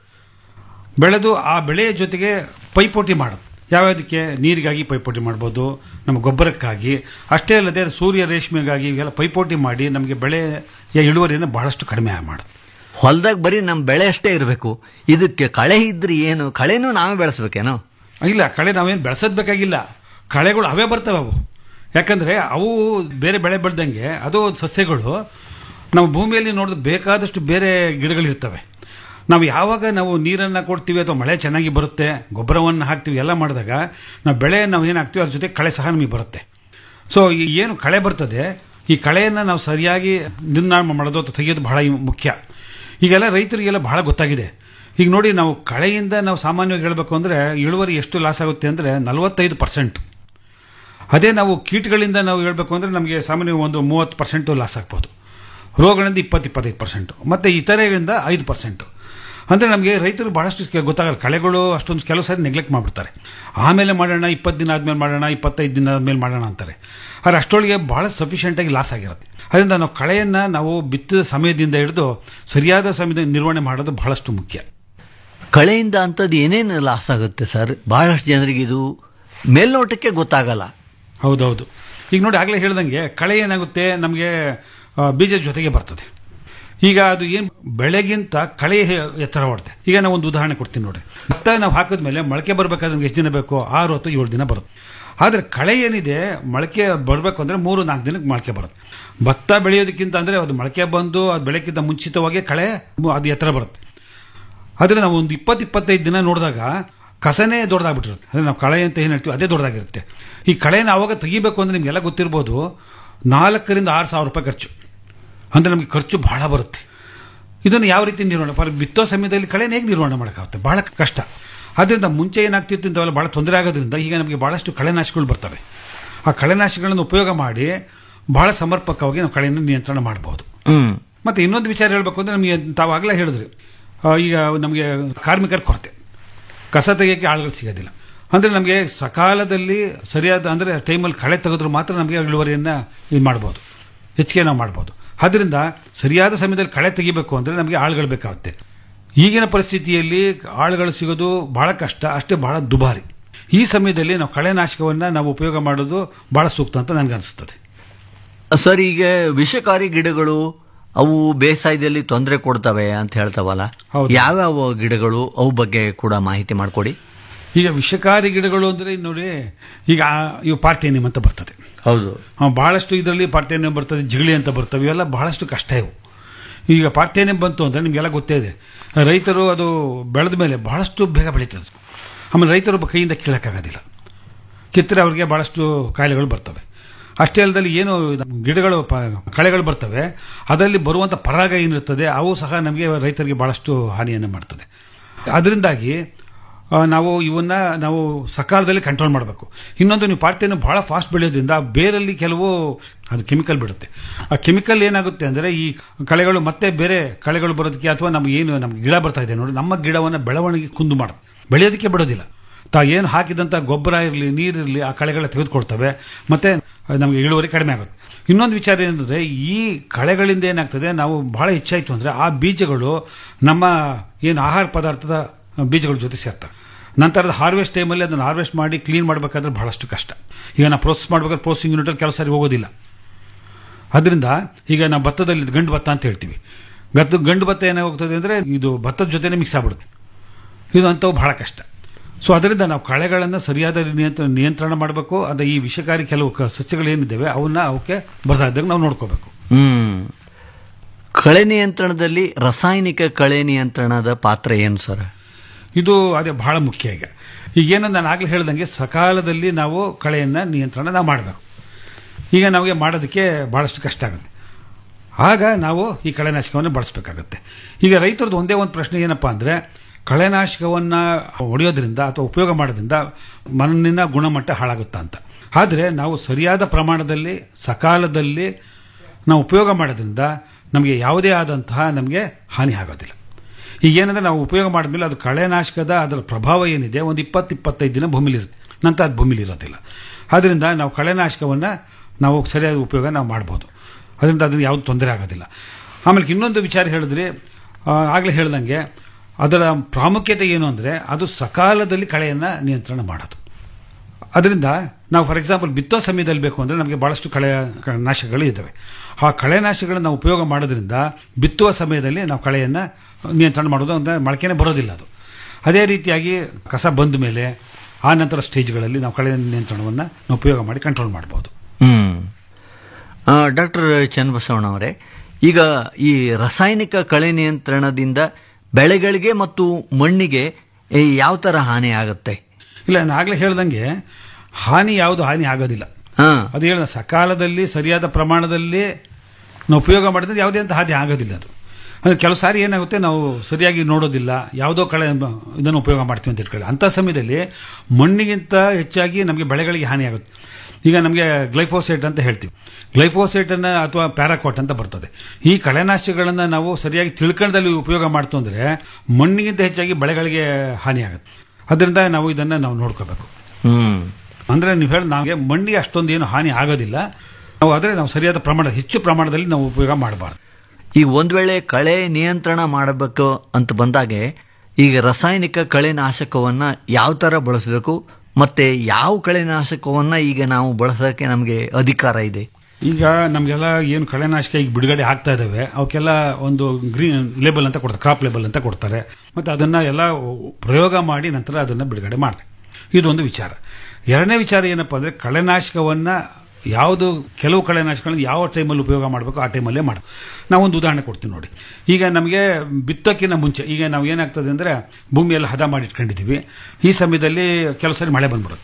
ಬೆಳೆದು ಆ ಬೆಳೆಯ ಜೊತೆಗೆ ಪೈಪೋಟಿ ಮಾಡೋದು ಯಾವ್ಯಾವುದಕ್ಕೆ ನೀರಿಗಾಗಿ ಪೈಪೋಟಿ ಮಾಡ್ಬೋದು ನಮ್ಮ ಗೊಬ್ಬರಕ್ಕಾಗಿ ಅಷ್ಟೇ ಅಲ್ಲದೆ ಸೂರ್ಯ ರೇಷ್ಮೆಗಾಗಿ ಇವೆಲ್ಲ ಪೈಪೋಟಿ ಮಾಡಿ ನಮಗೆ ಬೆಳೆಯ ಇಳುವರಿಯನ್ನು ಬಹಳಷ್ಟು ಕಡಿಮೆ ಮಾಡುತ್ತೆ ಹೊಲದಾಗ ಬರೀ ನಮ್ಮ ಬೆಳೆ ಅಷ್ಟೇ ಇರಬೇಕು ಇದಕ್ಕೆ ಕಳೆ ಇದ್ರೆ ಏನು ಕಳೆನೂ ನಾವೇ ಬೆಳೆಸ್ಬೇಕೇನೋ ಇಲ್ಲ ಕಳೆ ನಾವೇನು ಬೆಳೆಸೋದು ಬೇಕಾಗಿಲ್ಲ ಕಳೆಗಳು ಅವೇ ಬರ್ತವೆ ಅವು ಯಾಕಂದರೆ ಅವು ಬೇರೆ ಬೆಳೆ ಬೆಳೆದಂಗೆ ಅದು ಸಸ್ಯಗಳು ನಮ್ಮ ಭೂಮಿಯಲ್ಲಿ ನೋಡಿದ್ರೆ ಬೇಕಾದಷ್ಟು ಬೇರೆ ಗಿಡಗಳಿರ್ತವೆ ನಾವು ಯಾವಾಗ ನಾವು ನೀರನ್ನು ಕೊಡ್ತೀವಿ ಅಥವಾ ಮಳೆ ಚೆನ್ನಾಗಿ ಬರುತ್ತೆ ಗೊಬ್ಬರವನ್ನು ಹಾಕ್ತೀವಿ ಎಲ್ಲ ಮಾಡಿದಾಗ ನಾವು ಬೆಳೆ ನಾವು ಏನು ಹಾಕ್ತೀವಿ ಅದ್ರ ಜೊತೆ ಕಳೆ ಸಹ ನಮಗೆ ಬರುತ್ತೆ ಸೊ ಈ ಏನು ಕಳೆ ಬರ್ತದೆ ಈ ಕಳೆಯನ್ನು ನಾವು ಸರಿಯಾಗಿ ನಿರ್ನಾಮ ಮಾಡೋದು ಅಥವಾ ತೆಗೆಯೋದು ಬಹಳ ಮುಖ್ಯ ಈಗೆಲ್ಲ ರೈತರಿಗೆಲ್ಲ ಬಹಳ ಗೊತ್ತಾಗಿದೆ ಈಗ ನೋಡಿ ನಾವು ಕಳೆಯಿಂದ ನಾವು ಸಾಮಾನ್ಯವಾಗಿ ಹೇಳಬೇಕು ಅಂದರೆ ಇಳುವರಿ ಎಷ್ಟು ಲಾಸ್ ಆಗುತ್ತೆ ಅಂದರೆ ನಲವತ್ತೈದು ಪರ್ಸೆಂಟ್ ಅದೇ ನಾವು ಕೀಟಗಳಿಂದ ನಾವು ಹೇಳಬೇಕು ಅಂದರೆ ನಮಗೆ ಸಾಮಾನ್ಯ ಒಂದು ಮೂವತ್ತು ಪರ್ಸೆಂಟು ಲಾಸ್ ಆಗ್ಬೋದು ರೋಗಗಳಿಂದ ಇಪ್ಪತ್ತು ಇಪ್ಪತ್ತೈದು ಪರ್ಸೆಂಟು ಮತ್ತು ಇತರೆಗಳಿಂದ ಐದು ಪರ್ಸೆಂಟು ಅಂದರೆ ನಮಗೆ ರೈತರು ಭಾಳಷ್ಟು ಕೆ- ಗೊತ್ತಾಗಲ್ಲ ಕಳೆಗಳು ಅಷ್ಟೊಂದು ಕೆಲವು ಸಾರಿ ನೆಗ್ಲೆಕ್ಟ್ ಮಾಡಿಬಿಡ್ತಾರೆ ಆಮೇಲೆ ಮಾಡೋಣ ಇಪ್ಪತ್ತು ದಿನ ಆದಮೇಲೆ ಮಾಡೋಣ ಇಪ್ಪತ್ತೈದು ದಿನ ಆದಮೇಲೆ ಮಾಡೋಣ ಅಂತಾರೆ ಆದರೆ ಅಷ್ಟೊಳಗೆ ಭಾಳ ಸಫಿಷಿಯೆಂಟಾಗಿ ಲಾಸ್ ಆಗಿರುತ್ತೆ ಅದರಿಂದ ನಾವು ಕಳೆಯನ್ನು ನಾವು ಬಿತ್ತಿದ ಸಮಯದಿಂದ ಹಿಡಿದು ಸರಿಯಾದ ಸಮಯದ ನಿರ್ವಹಣೆ ಮಾಡೋದು ಬಹಳಷ್ಟು ಮುಖ್ಯ ಕಳೆಯಿಂದ ಅಂಥದ್ದು ಏನೇನು ಲಾಸ್ ಆಗುತ್ತೆ ಸರ್ ಬಹಳಷ್ಟು ಜನರಿಗೆ ಇದು ಮೇಲ್ನೋಟಕ್ಕೆ ಗೊತ್ತಾಗಲ್ಲ ಹೌದೌದು ಈಗ ನೋಡಿ ಆಗಲೇ ಹೇಳ್ದಂಗೆ ಕಳೆ ಏನಾಗುತ್ತೆ ನಮಗೆ ಬೀಜದ ಜೊತೆಗೆ ಬರ್ತದೆ ಈಗ ಅದು ಏನು ಬೆಳೆಗಿಂತ ಕಳೆ ಹೆ- ಎತ್ತರ ಮಾಡುತ್ತೆ ಈಗ ನಾವು ಒಂದು ಉದಾಹರಣೆ ಕೊಡ್ತೀನಿ ನೋಡಿ ಭತ್ತ ನಾವು ಹಾಕಿದ್ಮೇಲೆ ಮೊಳಕೆ ಬರಬೇಕಾದ್ರೆ ನಮ್ಗೆ ಎಷ್ಟು ದಿನ ಬೇಕು ಆರು ಹೊತ್ತು ಏಳು ದಿನ ಬರುತ್ತೆ ಆದರೆ ಕಳೆ ಏನಿದೆ ಮೊಳಕೆ ಬರಬೇಕು ಅಂದರೆ ಮೂರು ನಾಲ್ಕು ದಿನಕ್ಕೆ ಮೊಳಕೆ ಬರುತ್ತೆ ಭತ್ತ ಬೆಳೆಯೋದಕ್ಕಿಂತ ಅಂದರೆ ಅದು ಮೊಳಕೆ ಬಂದು ಅದು ಬೆಳೆಕ್ಕಿಂತ ಮುಂಚಿತವಾಗಿ ಕಳೆ ಮು- ಅದು ಎತ್ತರ ಬರುತ್ತೆ ಆದರೆ ನಾವು ಒಂದು ಇಪ್ಪತ್ತು ಇಪ್ಪತ್ತೈದು ದಿನ ನೋಡಿದಾಗ ಕಸನೇ ದೊಡ್ಡದಾಗ್ಬಿಟ್ಟಿರುತ್ತೆ ಅಂದರೆ ನಾವು ಕಳೆ ಅಂತ ಏನು ಹೇಳ್ತೀವಿ ಅದೇ ದೊಡ್ಡದಾಗಿರುತ್ತೆ ಈ ಕಳೆನ ಆವಾಗ ತೆಗಿಬೇಕು ಅಂದರೆ ನಿಮಗೆಲ್ಲ ಗೊತ್ತಿರ್ಬೋದು ನಾಲ್ಕರಿಂದ ಆರು ಸಾವಿರ ರೂಪಾಯಿ ಖರ್ಚು ಅಂದರೆ ನಮಗೆ ಖರ್ಚು ಬಹಳ ಬರುತ್ತೆ ಇದನ್ನು ಯಾವ ರೀತಿ ನಿರ್ವಹಣೆ ಫಾರ್ ಬಿತ್ತೋ ಸಮಯದಲ್ಲಿ ಕಳೆನ ಹೇಗೆ ನಿರ್ವಹಣೆ ಮಾಡೋಕ್ಕಾಗುತ್ತೆ ಬಹಳ ಕಷ್ಟ ಆದ್ದರಿಂದ ಮುಂಚೆ ಏನಾಗ್ತಿತ್ತು ಇಂಥವೆಲ್ಲ ಭಾಳ ತೊಂದರೆ ಆಗೋದ್ರಿಂದ ಈಗ ನಮಗೆ ಭಾಳಷ್ಟು ಕಳೆನಾಶಕಗಳು ಬರ್ತವೆ ಆ ಕಳೆನಾಶಕಗಳನ್ನು ಉಪಯೋಗ ಮಾಡಿ ಬಹಳ ಸಮರ್ಪಕವಾಗಿ ನಾವು ಕಳೆಯನ್ನು ನಿಯಂತ್ರಣ ಮಾಡಬಹುದು ಹ್ಮ್ ಮತ್ತೆ ಇನ್ನೊಂದು ವಿಚಾರ ಹೇಳಬೇಕು ಅಂದ್ರೆ ನಮಗೆ ತಾವು ಆಗಲೇ ಹೇಳಿದ್ರಿ ಆ, ಈಗ ನಮಗೆ ಕಾರ್ಮಿಕರ ಕೊರತೆ ಕಸ ತೆಗೆಯೋಕ್ಕೆ ಆಳುಗಳು ಸಿಗೋದಿಲ್ಲ ಅಂದರೆ ನಮಗೆ ಸಕಾಲದಲ್ಲಿ ಸರಿಯಾದ ಅಂದರೆ ಟೈಮಲ್ಲಿ ಕಳೆ ತೆಗೆದ್ರೆ ಮಾತ್ರ ನಮಗೆ ಇಳುವರಿಯನ್ನು ಇದು ಮಾಡ್ಬೋದು ಹೆಚ್ಚಿಗೆ ನಾವು ಮಾಡ್ಬೋದು ಆದ್ದರಿಂದ ಸರಿಯಾದ ಸಮಯದಲ್ಲಿ ಕಳೆ ತೆಗಿಬೇಕು ಅಂದರೆ ನಮಗೆ ಆಳುಗಳು ಬೇಕಾಗುತ್ತೆ ಈಗಿನ ಪರಿಸ್ಥಿತಿಯಲ್ಲಿ ಆಳುಗಳು ಸಿಗೋದು ಬಹಳ ಕಷ್ಟ ಅಷ್ಟೇ ಬಹಳ ದುಬಾರಿ ಈ ಸಮಯದಲ್ಲಿ ನಾವು ಕಳೆನಾಶಕವನ್ನು ನಾವು ಉಪಯೋಗ ಮಾಡೋದು ಬಹಳ ಸೂಕ್ತ ಅಂತ ನನಗೆ ಅನಿಸ್ತದೆ ಸರ್ ಈಗ ವಿಷಕಾರಿ ಗಿಡಗಳು ಅವು ಬೇಸಾಯದಲ್ಲಿ ತೊಂದರೆ ಕೊಡ್ತವೆ ಅಂತ ಹೇಳ್ತಾವಲ್ಲ ಹೌದು. ಯಾವ್ಯಾವ ಗಿಡಗಳು ಅವು ಬಗ್ಗೆ ಕೂಡ ಮಾಹಿತಿ ಮಾಡಿಕೊಡಿ ಈಗ ವಿಷಕಾರಿ ಗಿಡಗಳು ಅಂದರೆ ನೋಡಿ ಈಗ ಆ- ಇವು ಪಾರ್ಥೇನಿಯಂ ಅಂತ ಬರ್ತದೆ ಹೌದು ಆ, ಬಹಳಷ್ಟು ಇದರಲ್ಲಿ ಪಾರ್ಥೇನಿಯಂ ಬರ್ತದೆ ಜಿಗಳಿ ಅಂತ ಬರ್ತವೆ ಇವೆಲ್ಲ ಬಹಳಷ್ಟು ಕಷ್ಟ ಇವು ಈಗ ಪಾರ್ಥೇನಿಯಂ ಬಂತು ಅಂದರೆ ನಿಮಗೆಲ್ಲ ಗೊತ್ತೇ ಇದೆ ರೈತರು ಅದು ಬೆಳೆದ ಮೇಲೆ ಬಹಳಷ್ಟು ಬೇಗ ಬೆಳೀತದೆ ಆಮೇಲೆ ರೈತರು ಒಬ್ಬ ಕೈಯಿಂದ ಕೀಳಕ್ಕಾಗೋದಿಲ್ಲ ಕಿತ್ತರೆ ಅವ್ರಿಗೆ ಬಹಳಷ್ಟು ಕಾಯಿಲೆಗಳು ಬರ್ತವೆ ಅಷ್ಟೇ ಅಲ್ಲದಲ್ಲಿ ಏನು ಗಿಡಗಳು ಪ- ಕಳೆಗಳು ಬರ್ತವೆ ಅದರಲ್ಲಿ ಬರುವಂಥ ಪರಾಗ ಏನಿರ್ತದೆ ಅವು ಸಹ ನಮಗೆ ರೈತರಿಗೆ ಬಹಳಷ್ಟು ಹಾನಿಯನ್ನು ಮಾಡ್ತದೆ ಅದರಿಂದಾಗಿ ಆ, ನಾವು ಇವನ್ನ ನಾವು ಸಕಾಲದಲ್ಲಿ ಕಂಟ್ರೋಲ್ ಮಾಡಬೇಕು ಇನ್ನೊಂದು ನೀವು ಪಾರ್ಥೆಯನ್ನು ಬಹಳ ಫಾಸ್ಟ್ ಬೆಳೆಯೋದ್ರಿಂದ ಬೇರಲ್ಲಿ ಕೆಲವು ಅದು ಕೆಮಿಕಲ್ ಬಿಡುತ್ತೆ ಆ ಕೆಮಿಕಲ್ ಏನಾಗುತ್ತೆ ಅಂದರೆ ಈ ಕಳೆಗಳು ಮತ್ತೆ ಬೇರೆ ಕಳೆಗಳು ಬರೋದಕ್ಕೆ ಅಥವಾ ನಮ್ಗೆ ಏನು ನಮ್ಗೆ ಗಿಡ ಬರ್ತಾ ಇದೆ ನೋಡಿ ನಮ್ಮ ಗಿಡವನ್ನು ಬೆಳವಣಿಗೆ ಕುಂದು ಮಾಡುತ್ತೆ ಬೆಳೆಯೋದಕ್ಕೆ ಬಿಡೋದಿಲ್ಲ ತಾ ಏನು ಹಾಕಿದಂಥ ಗೊಬ್ಬರ ಇರಲಿ ನೀರಿರಲಿ ಆ ಕಳೆಗಳ ತೆಗೆದುಕೊಳ್ತವೆ ಮತ್ತೆ ನಮಗೆ ಇಳುವರಿ ಕಡಿಮೆ ಆಗುತ್ತೆ ಇನ್ನೊಂದು ವಿಚಾರ ಏನಂದರೆ ಈ ಕಳೆಗಳಿಂದ ಏನಾಗ್ತದೆ ನಾವು ಬಹಳ ಹೆಚ್ಚಾಯಿತು ಅಂದರೆ ಆ ಬೀಜಗಳು ನಮ್ಮ ಏನು ಆಹಾರ ಪದಾರ್ಥದ ಬೀಜಗಳ ಜೊತೆ ಸೇರ್ತವೆ ನಂತರದ ಹಾರ್ವೆಸ್ಟ್ ಟೈಮಲ್ಲಿ ಅದನ್ನು ಹಾರ್ವೆಸ್ಟ್ ಮಾಡಿ ಕ್ಲೀನ್ ಮಾಡಬೇಕಾದ್ರೆ ಬಹಳಷ್ಟು ಕಷ್ಟ ಈಗ ನಾವು ಪ್ರೋಸೆಸ್ ಮಾಡಬೇಕಾದ್ರೆ ಪ್ರೋಸೆಸಿಂಗ್ ಯೂನಿಟಲ್ಲಿ ಕೆಲವು ಸಾರಿ ಹೋಗೋದಿಲ್ಲ ಅದರಿಂದ ಈಗ ನಾವು ಭತ್ತದಲ್ಲಿ ಗಂಡು ಭತ್ತ ಅಂತ ಹೇಳ್ತೀವಿ ಗದ್ದು ಗಂಡು ಭತ್ತ ಏನಾಗೋಗ್ತದೆ ಅಂದರೆ ಇದು ಭತ್ತದ ಜೊತೆನೇ ಮಿಕ್ಸ್ ಆಗ್ಬಿಡುತ್ತೆ ಇದು ಅಂಥವು ಬಹಳ ಕಷ್ಟ ಸೊ ಅದರಿಂದ ನಾವು ಕಳೆಗಳನ್ನು ಸರಿಯಾದ ನಿಯಂತ್ರಣ ನಿಯಂತ್ರಣ ಮಾಡಬೇಕು ಅದು ಈ ವಿಷಕಾರಿ ಕೆಲವು ಕ- ಸಸ್ಯಗಳೇನಿದ್ದಾವೆ ಅವನ್ನ ಅವಕ್ಕೆ ಬರ್ತಾ ಇದ್ದಾಗ ನಾವು ನೋಡ್ಕೋಬೇಕು ಹ್ಮ್ ಕಳೆ ನಿಯಂತ್ರಣದಲ್ಲಿ ರಾಸಾಯನಿಕ ಕಳೆ ನಿಯಂತ್ರಣದ ಪಾತ್ರ ಏನು ಸರ್ ಇದು ಅದೇ ಬಹಳ ಮುಖ್ಯ ಈಗ ಈಗೇನು ನಾನು ಆಗಲೇ ಹೇಳ್ದಂಗೆ ಸಕಾಲದಲ್ಲಿ ನಾವು ಕಳೆಯನ್ನು ನಿಯಂತ್ರಣ ನಾವು ಮಾಡಬೇಕು ಈಗ ನಮಗೆ ಮಾಡೋದಕ್ಕೆ ಭಾಳಷ್ಟು ಕಷ್ಟ ಆಗುತ್ತೆ ಆಗ ನಾವು ಈ ಕಳೆನಾಶಕವನ್ನು ಬಳಸಬೇಕಾಗತ್ತೆ ಈಗ ರೈತರದ್ದು ಒಂದೇ ಒಂದು ಪ್ರಶ್ನೆ ಏನಪ್ಪ ಅಂದರೆ ಕಳೆನಾಶಕವನ್ನು ಹೊಡೆಯೋದ್ರಿಂದ ಅಥವಾ ಉಪಯೋಗ ಮಾಡೋದ್ರಿಂದ ಮಣ್ಣಿನ ಗುಣಮಟ್ಟ ಹಾಳಾಗುತ್ತಾ ಅಂತ ಆದರೆ ನಾವು ಸರಿಯಾದ ಪ್ರಮಾಣದಲ್ಲಿ ಸಕಾಲದಲ್ಲಿ ನಾವು ಉಪಯೋಗ ಮಾಡೋದ್ರಿಂದ ನಮಗೆ ಯಾವುದೇ ಆದಂತಹ ನಮಗೆ ಹಾನಿ ಆಗೋದಿಲ್ಲ ಈಗ ಏನಂದ್ರೆ ನಾವು ಉಪಯೋಗ ಮಾಡಿದ್ಮೇಲೆ ಅದು ಕಳೆನಾಶಕದ ಅದರ ಪ್ರಭಾವ ಏನಿದೆ ಒಂದು ಇಪ್ಪತ್ತು ಇಪ್ಪತ್ತೈದು ದಿನ ಭೂಮಿಲಿ ಇರುತ್ತೆ ನಂತರ ಅದು ಭೂಮಿಲಿ ಇರೋದಿಲ್ಲ ಆದ್ದರಿಂದ ನಾವು ಕಳೆನಾಶಕವನ್ನು ನಾವು ಸರಿಯಾದ ಉಪಯೋಗ ನಾವು ಮಾಡ್ಬೋದು ಅದರಿಂದ ಅದನ್ನು ಯಾವುದು ತೊಂದರೆ ಆಗೋದಿಲ್ಲ ಆಮೇಲೆ ಇನ್ನೊಂದು ವಿಚಾರ ಹೇಳಿದ್ರೆ ಆಗಲೇ ಹೇಳ್ದಂಗೆ ಅದರ ಪ್ರಾಮುಖ್ಯತೆ ಏನು ಅಂದರೆ ಅದು ಸಕಾಲದಲ್ಲಿ ಕಳೆಯನ್ನು ನಿಯಂತ್ರಣ ಮಾಡೋದು ಅದರಿಂದ ನಾವು ಫಾರ್ ಎಕ್ಸಾಂಪಲ್ ಬಿತ್ತೋ ಸಮಯದಲ್ಲಿ ಬೇಕು ಅಂದರೆ ನಮಗೆ ಭಾಳಷ್ಟು ಕಳೆ ಕ- ನಾಶಕಗಳು ಇದ್ದಾವೆ ಆ ಕಳೆನಾಶಕಗಳನ್ನು ನಾವು ಉಪಯೋಗ ಮಾಡೋದ್ರಿಂದ ಬಿತ್ತುವ ಸಮಯದಲ್ಲಿ ನಾವು ಕಳೆಯನ್ನು ನಿಯಂತ್ರಣ ಮಾಡೋದು ಅಂದರೆ ಮೊಳಕೆನೇ ಬರೋದಿಲ್ಲ ಅದು ಅದೇ ರೀತಿಯಾಗಿ ಕಸ ಬಂದ ಮೇಲೆ ಆ ನಂತರ ಸ್ಟೇಜ್ಗಳಲ್ಲಿ ನಾವು ಕಳೆ ನಿಯಂತ್ರಣವನ್ನು ನಾವು ಉಪಯೋಗ ಮಾಡಿ ಕಂಟ್ರೋಲ್ ಮಾಡ್ಬೋದು ಹ್ಮ್ ಡಾಕ್ಟರ್ ಚನ್ನಬಸವಣ್ಣ ಅವರೇ ಈಗ ಈ ರಾಸಾಯನಿಕ ಕಳೆ ನಿಯಂತ್ರಣದಿಂದ ಬೆಳೆಗಳಿಗೆ ಮತ್ತು ಮಣ್ಣಿಗೆ ಏ, ಯಾವ ಥರ ಹಾನಿ ಆಗುತ್ತೆ ಇಲ್ಲ ನಾನು ಆಗಲೇ ಹೇಳ್ದಂಗೆ ಹಾನಿ ಯಾವುದು ಹಾನಿ ಆಗೋದಿಲ್ಲ ಹಾ ಅದು ಹೇಳಿದ ಸಕಾಲದಲ್ಲಿ ಸರಿಯಾದ ಪ್ರಮಾಣದಲ್ಲಿ ನಾವು ಉಪಯೋಗ ಮಾಡಿದ್ರೆ ಯಾವುದೇ ಅಂತ ಹಾನಿ ಆಗೋದಿಲ್ಲ ಅದು ಅಂದರೆ ಕೆಲವು ಸಾರಿ ಏನಾಗುತ್ತೆ ನಾವು ಸರಿಯಾಗಿ ನೋಡೋದಿಲ್ಲ ಯಾವುದೋ ಕಳೆ ಬ- ಇದನ್ನು ಉಪಯೋಗ ಮಾಡ್ತೀವಿ ಅಂತ ಇಟ್ಕೊಳ್ಳಿ ಅಂಥ ಸಮಯದಲ್ಲಿ ಮಣ್ಣಿಗಿಂತ ಹೆಚ್ಚಾಗಿ ನಮಗೆ ಬೆಳೆಗಳಿಗೆ ಹಾನಿ ಆಗುತ್ತೆ ಈಗ ನಮಗೆ ಗ್ಲೈಫೋಸೇಟ್ ಅಂತ ಹೇಳ್ತೀವಿ ಗ್ಲೈಫೋಸೇಟನ್ನು ಅಥವಾ ಪ್ಯಾರಾಕೋಟ್ ಅಂತ ಬರ್ತದೆ ಈ ಕಳೆನಾಶಕಗಳನ್ನು ನಾವು ಸರಿಯಾಗಿ ತಿಳ್ಕೊಂಡಲ್ಲಿ ಉಪಯೋಗ ಮಾಡ್ತು ಅಂದರೆ ಮಣ್ಣಿಗಿಂತ ಹೆಚ್ಚಾಗಿ ಬೆಳೆಗಳಿಗೆ ಹಾನಿ ಆಗುತ್ತೆ ಅದರಿಂದ ನಾವು ಇದನ್ನು ನಾವು ನೋಡ್ಕೋಬೇಕು ಹ್ಮ್ ಅಂದ್ರೆ ನೀವು ಹೇಳಿ ನಮಗೆ ಮಣ್ಣಿಗೆ ಅಷ್ಟೊಂದು ಏನು ಹಾನಿ ಆಗೋದಿಲ್ಲ ನಾವು ಆದರೆ ನಾವು ಸರಿಯಾದ ಪ್ರಮಾಣ ಹೆಚ್ಚು ಪ್ರಮಾಣದಲ್ಲಿ ನಾವು ಉಪಯೋಗ ಮಾಡಬಾರ್ದು ಈಗ ಒಂದ್ ವೇಳೆ ಕಳೆ ನಿಯಂತ್ರಣ ಮಾಡಬೇಕು ಅಂತ ಬಂದಾಗೆ ಈಗ ರಾಸಾಯನಿಕ ಕಳೆನಾಶಕವನ್ನ ಯಾವ ತರ ಬಳಸಬೇಕು ಮತ್ತೆ ಯಾವ ಕಳೆನಾಶಕವನ್ನ ಈಗ ನಾವು ಬಳಸೋಕೆ ನಮಗೆ ಅಧಿಕಾರ ಇದೆ ಈಗ ನಮಗೆಲ್ಲ ಏನು ಕಳೆನಾಶಕ ಈಗ ಬಿಡುಗಡೆ ಆಗ್ತಾ ಇದ್ದಾವೆ ಅವಕ್ಕೆಲ್ಲ ಒಂದು ಗ್ರೀನ್ ಲೇಬಲ್ ಅಂತ ಕೊಡ್ತಾರೆ ಕ್ರಾಪ್ ಲೇಬಲ್ ಅಂತ ಕೊಡ್ತಾರೆ ಮತ್ತು ಅದನ್ನು ಎಲ್ಲ ಪ್ರಯೋಗ ಮಾಡಿ ನಂತರ ಅದನ್ನು ಬಿಡುಗಡೆ ಮಾಡ್ತಾರೆ ಇದೊಂದು ವಿಚಾರ ಎರಡನೇ ವಿಚಾರ ಏನಪ್ಪ ಅಂದರೆ ಕಳೆನಾಶಕವನ್ನು ಯಾವುದು ಕೆಲವು ಕಳೆನಾಶಕಗಳನ್ನ ಯಾವ ಟೈಮಲ್ಲಿ ಉಪಯೋಗ ಮಾಡಬೇಕು ಆ ಟೈಮಲ್ಲೇ ಮಾಡೋದು ನಾವು ಒಂದು ಉದಾಹರಣೆ ಕೊಡ್ತೀವಿ ನೋಡಿ ಈಗ ನಮಗೆ ಬಿತ್ತೋಕ್ಕಿಂತ ಮುಂಚೆ ಈಗ ನಾವು ಏನಾಗ್ತದೆ ಅಂದರೆ ಭೂಮಿಯಲ್ಲಿ ಹದ ಮಾಡಿ ಇಟ್ಕೊಂಡಿದ್ದೀವಿ ಈ ಸಮಯದಲ್ಲಿ ಕೆಲವು ಸರಿ ಮಳೆ ಬಂದ್ಬಿಡುತ್ತೆ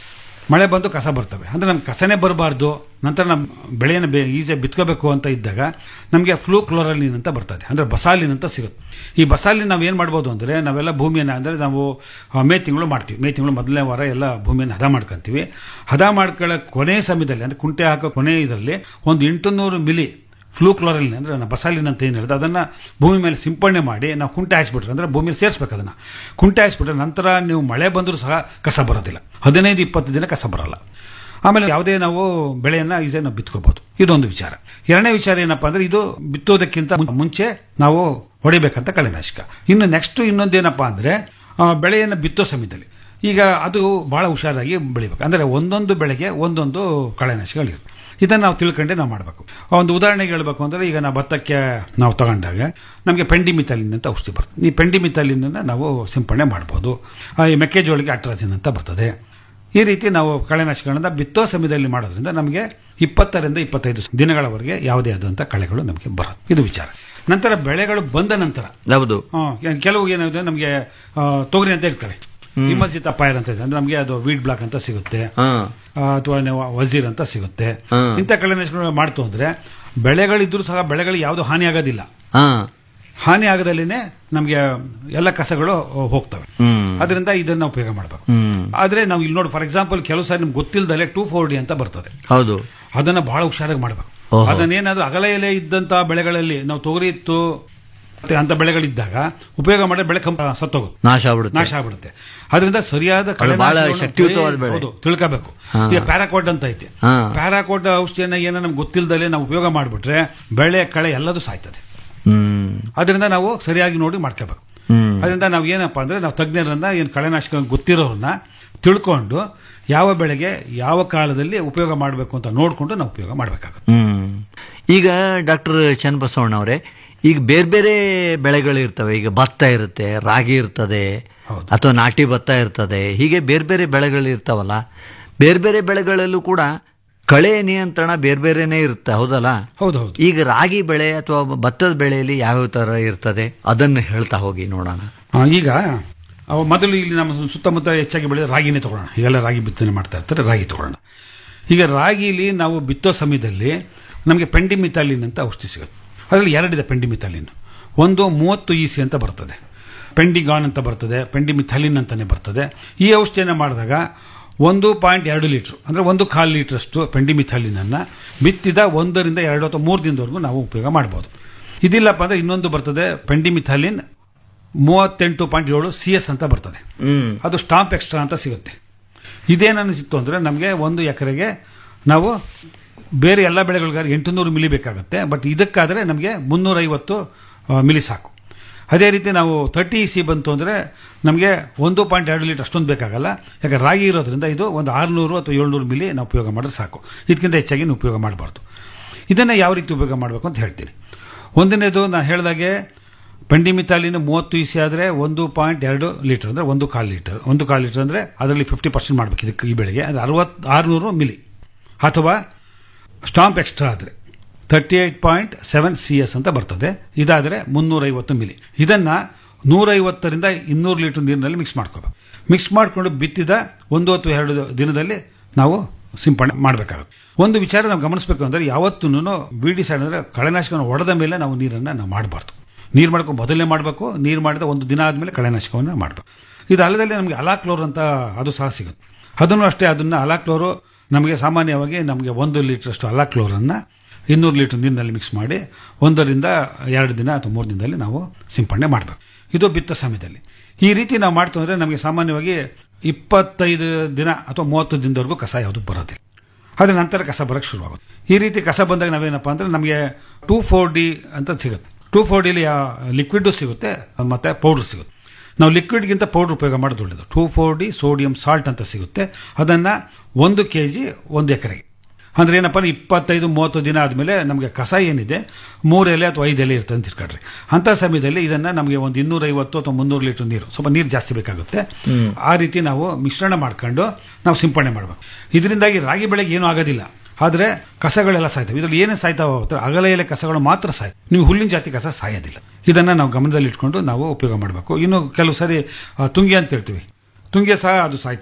ಮಳೆ ಬಂದು ಕಸ ಬರ್ತವೆ ಅಂದರೆ ನಮ್ಗೆ ಕಸನೇ ಬರಬಾರ್ದು ನಂತರ ನಮ್ಮ ಬೆಳೆಯನ್ನು ಬೇ ಈಸಿಯಾಗಿ ಬಿತ್ಕೋಬೇಕು ಅಂತ ಇದ್ದಾಗ ನಮಗೆ ಫ್ಲೂ ಕ್ಲೋರಲಿನ್ ಅಂತ ಬರ್ತದೆ ಅಂದರೆ ಬಸಾಲಿನ್ ಅಂತ ಸಿಗುತ್ತೆ ಈ ಬಸಾಲಿನ್ ನಾವು ಏನು ಮಾಡ್ಬೋದು ಅಂದರೆ ನಾವೆಲ್ಲ ಭೂಮಿಯನ್ನು ಅಂದರೆ ನಾವು ಆ, ಮೇ ತಿಂಗಳು ಮಾಡ್ತೀವಿ ಮೇ ತಿಂಗಳು ಮೊದಲನೇ ವಾರ ಎಲ್ಲ ಭೂಮಿಯನ್ನು ಹದ ಮಾಡ್ಕೊಂತೀವಿ ಹದ ಮಾಡ್ಕೊಳ್ಳೋ ಕೊನೆ ಸಮಯದಲ್ಲಿ ಅಂದರೆ ಕುಂಟೆ ಹಾಕೋ ಕೊನೆ ಇದರಲ್ಲಿ ಒಂದು ಎಂಟುನೂರು ಮಿಲಿ ಫ್ಲೂ ಕ್ಲೋರಲಿನ್ ಅಂದರೆ ನಾವು ಬಸಾಲಿನ್ ಅಂತ ಏನು ಹೇಳಿದ್ರೆ ಅದನ್ನು ಭೂಮಿ ಮೇಲೆ ಸಿಂಪಡಣೆ ಮಾಡಿ ನಾವು ಕುಂಟೆ ಹಾಯಿಸ್ಬಿಟ್ರೆ ಅಂದರೆ ಭೂಮಿಯಲ್ಲಿ ಸೇರಿಸ್ಬೇಕು ಅದನ್ನು ಕುಂಟೆ ಹಾಯಿಸ್ಬಿಟ್ರೆ ನಂತರ ನೀವು ಮಳೆ ಬಂದರೂ ಸಹ ಕಸ ಬರೋದಿಲ್ಲ ಹದಿನೈದು ಇಪ್ಪತ್ತು ದಿನ ಕಸ ಬರಲ್ಲ ಆಮೇಲೆ ಯಾವುದೇ ನಾವು ಬೆಳೆಯನ್ನು ಈಸಿಯಾಗಿ ನಾವು ಬಿತ್ಕೋಬಹುದು ಇದೊಂದು ವಿಚಾರ ಎರಡನೇ ವಿಚಾರ ಏನಪ್ಪಾ ಅಂದ್ರೆ ಇದು ಬಿತ್ತೋದಕ್ಕಿಂತ ಮುಂ- ಮುಂಚೆ ನಾವು ಹೊಡಿಬೇಕಂತ ಕಳೆನಾಶಕ ಇನ್ನು ನೆಕ್ಸ್ಟ್ ಇನ್ನೊಂದೇನಪ್ಪಾ ಅಂದ್ರೆ ಆ, ಬೆಳೆಯನ್ನು ಬಿತ್ತೋ ಸಮಯದಲ್ಲಿ ಈಗ ಅದು ಬಹಳ ಹುಷಾರಾಗಿ ಬೆಳಿಬೇಕು ಅಂದರೆ ಒಂದೊಂದು ಬೆಳೆಗೆ ಒಂದೊಂದು ಕಳೆನಾಶಕಗಳಿರುತ್ತೆ ಇದನ್ನು ನಾವು ತಿಳ್ಕೊಂಡೆ ನಾವು ಮಾಡಬೇಕು ಒಂದು ಉದಾಹರಣೆಗೆ ಹೇಳಬೇಕು ಅಂದರೆ ಈಗ ನಾವು ಭತ್ತಕ್ಕೆ ನಾವು ತಗೊಂಡಾಗ ನಮಗೆ ಪೆಂಡಿಮಿಥಲಿನ್ ಅಂತ ಔಷಧಿ ಬರ್ತದೆ ಈ ಪೆಂಡಿಮಿಥಲಿನನ್ನು ನಾವು ಸಿಂಪಡಣೆ ಮಾಡ್ಬೋದು ಆ, ಈ ಮೆಕ್ಕೆಜೋಳಿಗೆ ಅಟ್ರಾಜಿನ್ ಅಂತ ಬರ್ತದೆ ಈ ರೀತಿ ನಾವು ಕಳೆನಾಶಕಗಳನ್ನ ಬಿತ್ತೋ ಸಮಯದಲ್ಲಿ ಮಾಡೋದ್ರಿಂದ ನಮಗೆ ಇಪ್ಪತ್ತರಿಂದ ಇಪ್ಪತ್ತೈದು ದಿನಗಳವರೆಗೆ ಯಾವುದೇ ಆದಂಥ ಕಳೆಗಳು ನಮಗೆ ಬರೋದು ಇದು ವಿಚಾರ ನಂತರ ಬೆಳೆಗಳು ಬಂದ ನಂತರ ಹೌದು ಆ, ಕೆ- ಕೆಲವು ಏನಿದೆ ನಮಗೆ ಆ, ತೊಗರಿ ಅಂತ ಇಟ್ಕೊಳ್ಳಿ ವಿಮರ್ಶಿತ ಪೈರ್ ಅಂತ ಇದೆ ಅಂದ್ರೆ ನಮಗೆ ಅದು ವೀಡ್ ಬ್ಲಾಕ್ ಅಂತ ಸಿಗುತ್ತೆ ಹಾ ಅಥವಾ ನೀವು ವಜೀರ್ ಅಂತ ಸಿಗುತ್ತೆ ಹಾ. ಇಂಥ ಕಳೆನಾಶಕಗಳು ಮಾಡ್ತು ಅಂದ್ರೆ ಬೆಳೆಗಳಿದ್ರೂ ಸಹ ಬೆಳೆಗಳಿಗೆ ಯಾವುದು ಹಾನಿ ಆಗೋದಿಲ್ಲ ಹಾ ಹಾನಿ ಆಗದಲ್ಲಿನೇ ನಮಗೆ ಎಲ್ಲ ಕಸಗಳು ಹೋಗ್ತವೆ ಹ್ಮ್. ಅದರಿಂದ ಇದನ್ನ ಉಪಯೋಗ ಮಾಡಬೇಕು ಹ್ಮ್. ಆದ್ರೆ ನಾವು ಇಲ್ಲಿ ನೋಡಿ ಫಾರ್ ಎಕ್ಸಾಂಪಲ್ ಕೆಲವು ಸಾರಿ ನಿಮ್ಗೆ ಗೊತ್ತಿಲ್ಲದಲ್ಲೇ ಟೂ ಫೋರ್ ಡಿ ಅಂತ ಬರ್ತದೆ ಹೌದು ಅದನ್ನ ಬಹಳ ಹುಷಾರಾಗಿ ಮಾಡಬೇಕು ಓಹೋ. ಅದನ್ನೇನಾದ್ರೂ ಅಗಲ ಎಲೆ ಇದ್ದಂತ ಬೆಳೆಗಳಲ್ಲಿ ನಾವು ತೊಗರಿ ಇತ್ತು ಮತ್ತೆ ಅಂತ ಬೆಳೆಗಳಿದ್ದಾಗ ಉಪಯೋಗ ಮಾಡಿದ್ರೆ ಬೆಳೆ ಕಂಪ ಸತ್ತೋಗುತ್ತೆ ನಾಶ ಆಗ್ಬಿಡುತ್ತೆ ನಾಶ ಆಗ್ಬಿಡುತ್ತೆ ಅದರಿಂದ ಸರಿಯಾದ ಅದು ಬಹಳ ಕಳೆನಾಶಕವನ್ನು ಶಕ್ತಿಯುತವಾದ ಬೆಳೆ. ಹೌದು, ತಿಳ್ಕೋಬೇಕು ಹಾ. ಈಗ ಪ್ಯಾರಾಕೋಡ್ ಅಂತ ಐತೆ ಹಾ. ಪ್ಯಾರಾಕೋಡ್ ಔಷಧಿಯನ್ನ ಏನೋ ನಮ್ಗೆ ಗೊತ್ತಿಲ್ಲದಲ್ಲೇ ನಾವು ಉಪಯೋಗ ಮಾಡಿಬಿಟ್ರೆ ಬೆಳೆ ಕಳೆ ಎಲ್ಲದೂ ಸಾಯ್ತದೆ ಹ್ಮ್ ಅದರಿಂದ ನಾವು ಸರಿಯಾಗಿ ನೋಡಿ ಮಾಡ್ಕೋಬೇಕು ಹ್ಮ್ ಅದರಿಂದ ನಾವು ಏನಪ್ಪಾ ಅಂದ್ರೆ ನಾವು ತಜ್ಞರನ್ನ ಏನು ಕಳೆನಾಶಕ ಗೊತ್ತಿರೋರನ್ನ ತಿಳ್ಕೊಂಡು ಯಾವ ಬೆಳೆಗೆ ಯಾವ ಕಾಲದಲ್ಲಿ ಉಪಯೋಗ ಮಾಡಬೇಕು ಅಂತ ನೋಡಿಕೊಂಡು ನಾವು ಉಪಯೋಗ ಮಾಡಬೇಕಾಗುತ್ತೆ ಹ್ಮ್ ಈಗ ಡಾಕ್ಟರ್ ಚನ್ನಬಸವಣ್ಣ ಅವರೇ ಈಗ ಬೇರೆ ಬೇರೆ ಬೆಳೆಗಳು ಇರ್ತವೆ ಈಗ ಭತ್ತ ಇರುತ್ತೆ ರಾಗಿ ಇರ್ತದೆ ಹೌದು. ಅಥವಾ ನಾಟಿ ಭತ್ತ ಇರ್ತದೆ ಹೀಗೆ ಬೇರೆ ಬೇರೆ ಬೆಳೆಗಳು ಇರ್ತಾವಲ್ಲ ಬೇರೆ ಬೇರೆ ಬೆಳೆಗಳಲ್ಲೂ ಕೂಡ ಕಳೆ ನಿಯಂತ್ರಣ ಬೇರೆ ಬೇರೆನೇ ಇರುತ್ತೆ ಹೌದಲ್ಲ ಹೌದು ಹೌದು ಈಗ ರಾಗಿ ಬೆಳೆ ಅಥವಾ ಭತ್ತದ ಬೆಳೆಯಲ್ಲಿ ಯಾವ್ಯಾವ ತರ ಇರ್ತದೆ ಅದನ್ನು ಹೇಳ್ತಾ ಹೋಗಿ ನೋಡೋಣ ಆ, ಈಗ ಅವ ಮೊದಲು ಇಲ್ಲಿ ನಮ್ಮ ಸುತ್ತಮುತ್ತ ಹೆಚ್ಚಾಗಿ ಬೆಳೆದ ರಾಗಿನೇ ತಗೊಳ್ಳೋಣ ಈಗೆಲ್ಲ ರಾಗಿ ಬಿತ್ತನೆ ಮಾಡ್ತಾ ಇರ್ತಾರೆ ರಾಗಿ ತಗೊಳ್ಳೋಣ ಈಗ ರಾಗಿಲಿ ನಾವು ಬಿತ್ತೋ ಸಮಯದಲ್ಲಿ ನಮಗೆ ಪೆಂಡಿಮಿಥಾಲಿನ್ ಅಂತ ಔಷಧಿ ಸಿಗುತ್ತೆ ಅದರಲ್ಲಿ ಎರಡಿದೆ ಪೆಂಡಿಮಿಥಾಲಿನ್ ಒಂದು ಮೂವತ್ತು ಇ ಸಿ ಅಂತ ಬರ್ತದೆ ಪೆಂಡಿಗಾನ್ ಅಂತ ಬರ್ತದೆ ಪೆಂಡಿಮಿಥಾಲಿನ್ ಅಂತಾನೆ ಬರ್ತದೆ ಈ ಔಷಧಿಯನ್ನು ಮಾಡಿದಾಗ ಒಂದು ಪಾಯಿಂಟ್ ಎರಡು ಲೀಟ್ರ್ ಅಂದರೆ ಒಂದು ಕಾಲು ಲೀಟ್ರಷ್ಟು ಪೆಂಡಿಮಿಥಾಲಿನನ್ನು ಬಿತ್ತಿದ ಒಂದರಿಂದ ಎರಡು ಅಥವಾ ಮೂರು ದಿನದವರೆಗೂ ನಾವು ಉಪಯೋಗ ಮಾಡ್ಬೋದು ಇದಿಲ್ಲಪ್ಪ ಅಂದರೆ ಇನ್ನೊಂದು ಬರ್ತದೆ ಪೆಂಡಿಮಿಥಾಲಿನ್ ಮೂವತ್ತೆಂಟು ಪಾಯಿಂಟ್ ಏಳು ಸಿ ಎಸ್ ಅಂತ ಬರ್ತದೆ ಹ್ಮ್ ಅದು ಸ್ಟಾಂಪ್ ಎಕ್ಸ್ಟ್ರಾ ಅಂತ ಸಿಗುತ್ತೆ ಇದೇನಿಸಿತ್ತು ಅಂದರೆ ನಮಗೆ ಒಂದು ಎಕರೆಗೆ ನಾವು ಬೇರೆ ಎಲ್ಲ ಬೆಳೆಗಳಿಗಾದ್ರೆ ಎಂಟುನೂರು ಮಿಲಿ ಬೇಕಾಗುತ್ತೆ ಬಟ್ ಇದಕ್ಕಾದರೆ ನಮಗೆ ಮುನ್ನೂರೈವತ್ತು ಆ, ಮಿಲಿ ಸಾಕು ಅದೇ ರೀತಿ ನಾವು ತರ್ಟಿ ಸಿ ಬಂತು ಅಂದರೆ ನಮಗೆ ಒಂದು ಪಾಯಿಂಟ್ ಎರಡು ಲೀಟರ್ ಅಷ್ಟೊಂದು ಬೇಕಾಗಲ್ಲ ಯಾಕೆ ರಾಗಿ ಇರೋದ್ರಿಂದ ಇದು ಒಂದು ಆರುನೂರು ಅಥವಾ ಏಳ್ನೂರು ಮಿಲಿ ನಾವು ಉಪಯೋಗ ಮಾಡಿದ್ರೆ ಸಾಕು ಇದಕ್ಕಿಂತ ಹೆಚ್ಚಾಗಿ ನಾವು ಉಪಯೋಗ ಮಾಡಬಾರ್ದು ಇದನ್ನು ಯಾವ ರೀತಿ ಉಪಯೋಗ ಮಾಡಬೇಕು ಅಂತ ಹೇಳ್ತೀನಿ ಒಂದನೇದು ನಾನು ಹೇಳಿದಾಗೆ ಪೆಂಡಿಮಿತಾಲಿನ ಮೂವತ್ತು ಇಸಿ ಆದರೆ ಒಂದು ಪಾಯಿಂಟ್ ಎರಡು ಲೀಟರ್ ಅಂದರೆ ಒಂದು ಕಾಲು ಲೀಟರ್ ಒಂದು ಕಾಲು ಲೀಟರ್ ಅಂದರೆ ಅದರಲ್ಲಿ ಫಿಫ್ಟಿ ಪರ್ಸೆಂಟ್ ಮಾಡಬೇಕು ಇದಕ್ಕೆ ಈ ಬೆಳೆಗೆ ಅಂದರೆ ಅರವತ್ತು ಆರುನೂರು ಮಿಲಿ ಅಥವಾ ಸ್ಟಾಂಪ್ ಎಕ್ಸ್ಟ್ರಾ ಆದರೆ thirty eight point seven C S ಅಂತ ಬರ್ತದೆ ಇದಾದರೆ ಮುನ್ನೂರೈವತ್ತು ಮಿಲಿ ಇದನ್ನು ನೂರೈವತ್ತರಿಂದ ಇನ್ನೂರು ಲೀಟರ್ ನೀರಿನಲ್ಲಿ ಮಿಕ್ಸ್ ಮಾಡ್ಕೋಬೇಕು ಮಿಕ್ಸ್ ಮಾಡಿಕೊಂಡು ಬಿತ್ತಿದ ಒಂದು ಅಥವಾ ಎರಡು ದಿನದಲ್ಲಿ ನಾವು ಸಿಂಪಡಣೆ ಮಾಡಬೇಕಾಗುತ್ತೆ ಒಂದು ವಿಚಾರ ನಾವು ಗಮನಿಸಬೇಕು ಅಂದರೆ ಯಾವತ್ತೂ ಬಿ ಡಿ ಸೈಡ್ ಅಂದರೆ ಕಳೆನಾಶಕವನ್ನು ಹೊಡೆದ ಮೇಲೆ ನಾವು ನೀರನ್ನು ನಾವು ಮಾಡಬಾರ್ದು ನೀರು ಮಾಡ್ಕೊಂಡು ಮೊದಲೇ ಮಾಡಬೇಕು ನೀರು ಮಾಡಿದ ಒಂದು ದಿನ ಆದಮೇಲೆ ಕಳೆನಾಶಕವನ್ನು ಮಾಡಬೇಕು ಇದು ಅಲ್ಲದಲ್ಲಿ ನಮಗೆ ಅಲಾಕ್ಲೋರ್ ಅಂತ ಅದು ಸಹ ಸಿಗುತ್ತೆ ಅದನ್ನು ಅಷ್ಟೇ ಅದನ್ನು ಅಲಾಕ್ಲೋರು ನಮಗೆ ಸಾಮಾನ್ಯವಾಗಿ ನಮಗೆ ಒಂದು ಲೀಟ್ರಷ್ಟು ಅಲಾಕ್ಲೋರನ್ನು ಇನ್ನೂರು ಲೀಟರ್ ನೀರಿನಲ್ಲಿ ಮಿಕ್ಸ್ ಮಾಡಿ ಒಂದರಿಂದ ಎರಡು ದಿನ ಅಥವಾ ಮೂರು ದಿನದಲ್ಲಿ ನಾವು ಸಿಂಪಡಣೆ ಮಾಡಬೇಕು ಇದು ಬಿತ್ತ ಸಮಯದಲ್ಲಿ ಈ ರೀತಿ ನಾವು ಮಾಡ್ತು ಅಂದರೆ ನಮಗೆ ಸಾಮಾನ್ಯವಾಗಿ ಇಪ್ಪತ್ತೈದು ದಿನ ಅಥವಾ ಮೂವತ್ತು ದಿನದವರೆಗೂ ಕಸ ಯಾವುದು ಬರೋದಿಲ್ಲ ಅದರ ನಂತರ ಕಸ ಬರೋಕ್ಕೆ ಶುರುವಾಗುತ್ತೆ ಈ ರೀತಿ ಕಸ ಬಂದಾಗ ನಾವೇನಪ್ಪ ಅಂದರೆ ನಮಗೆ ಟೂ ಫೋರ್ ಡಿ ಅಂತ ಸಿಗುತ್ತೆ ಟೂ ಫೋರ್ ಡಿಲಿ ಲಿಕ್ವಿಡ್ಡು ಸಿಗುತ್ತೆ ಮತ್ತು ಪೌಡ್ರ್ ಸಿಗುತ್ತೆ ನಾವು ಲಿಕ್ವಿಡ್ಗಿಂತ ಪೌಡ್ರ್ ಉಪಯೋಗ ಮಾಡೋದು ಒಳ್ಳೆಯದು two four D sodium salt ಅಂತ ಸಿಗುತ್ತೆ ಅದನ್ನು ಒಂದು ಕೆ ಜಿ ಒಂದು ಎಕರೆಗೆ ಅಂದ್ರೆ ಏನಪ್ಪ ಅಂದ್ರೆ ಇಪ್ಪತ್ತೈದು ಮೂವತ್ತು ದಿನ ಆದಮೇಲೆ ನಮಗೆ ಕಸ ಏನಿದೆ ಮೂರು ಎಲೆ ಅಥವಾ ಐದು ಎಲೆ ಇರ್ತದೆ ಅಂತ ಇಟ್ಕೊಳ್ರಿ ಅಂಥ ಸಮಯದಲ್ಲಿ ಇದನ್ನು ನಮಗೆ ಒಂದು ಇನ್ನೂರೈವತ್ತು ಅಥವಾ ಮುನ್ನೂರು ಲೀಟರ್ ನೀರು ಸ್ವಲ್ಪ ನೀರು ಜಾಸ್ತಿ ಬೇಕಾಗುತ್ತೆ ಆ ರೀತಿ ನಾವು ಮಿಶ್ರಣ ಮಾಡ್ಕೊಂಡು ನಾವು ಸಿಂಪಡಣೆ ಮಾಡಬೇಕು ಇದರಿಂದಾಗಿ ರಾಗಿ ಬೆಳೆಗೆ ಏನೂ ಆಗೋದಿಲ್ಲ ಆದರೆ ಕಸಗಳೆಲ್ಲ ಸಾಯ್ತವೆ ಇದರಲ್ಲಿ ಏನೇ ಸಾಯ್ತಾ ಹೋಗುತ್ತೆ ಅಗಲ ಎಲೆ ಕಸಗಳು ಮಾತ್ರ ಸಾಯ್ ನೀವು ಹುಲ್ಲಿನ ಜಾತಿ ಕಸ ಸಾಯೋದಿಲ್ಲ ಇದನ್ನು ನಾವು ಗಮನದಲ್ಲಿ ಇಟ್ಕೊಂಡು ನಾವು ಉಪಯೋಗ ಮಾಡಬೇಕು ಇನ್ನು ಕೆಲವು ಸರಿ ಆ, ತುಂಗೆ ಅಂತ ಹೇಳ್ತೀವಿ ತುಂಗೆ ಸಹ ಅದು ಸಾಯ್ತದೆ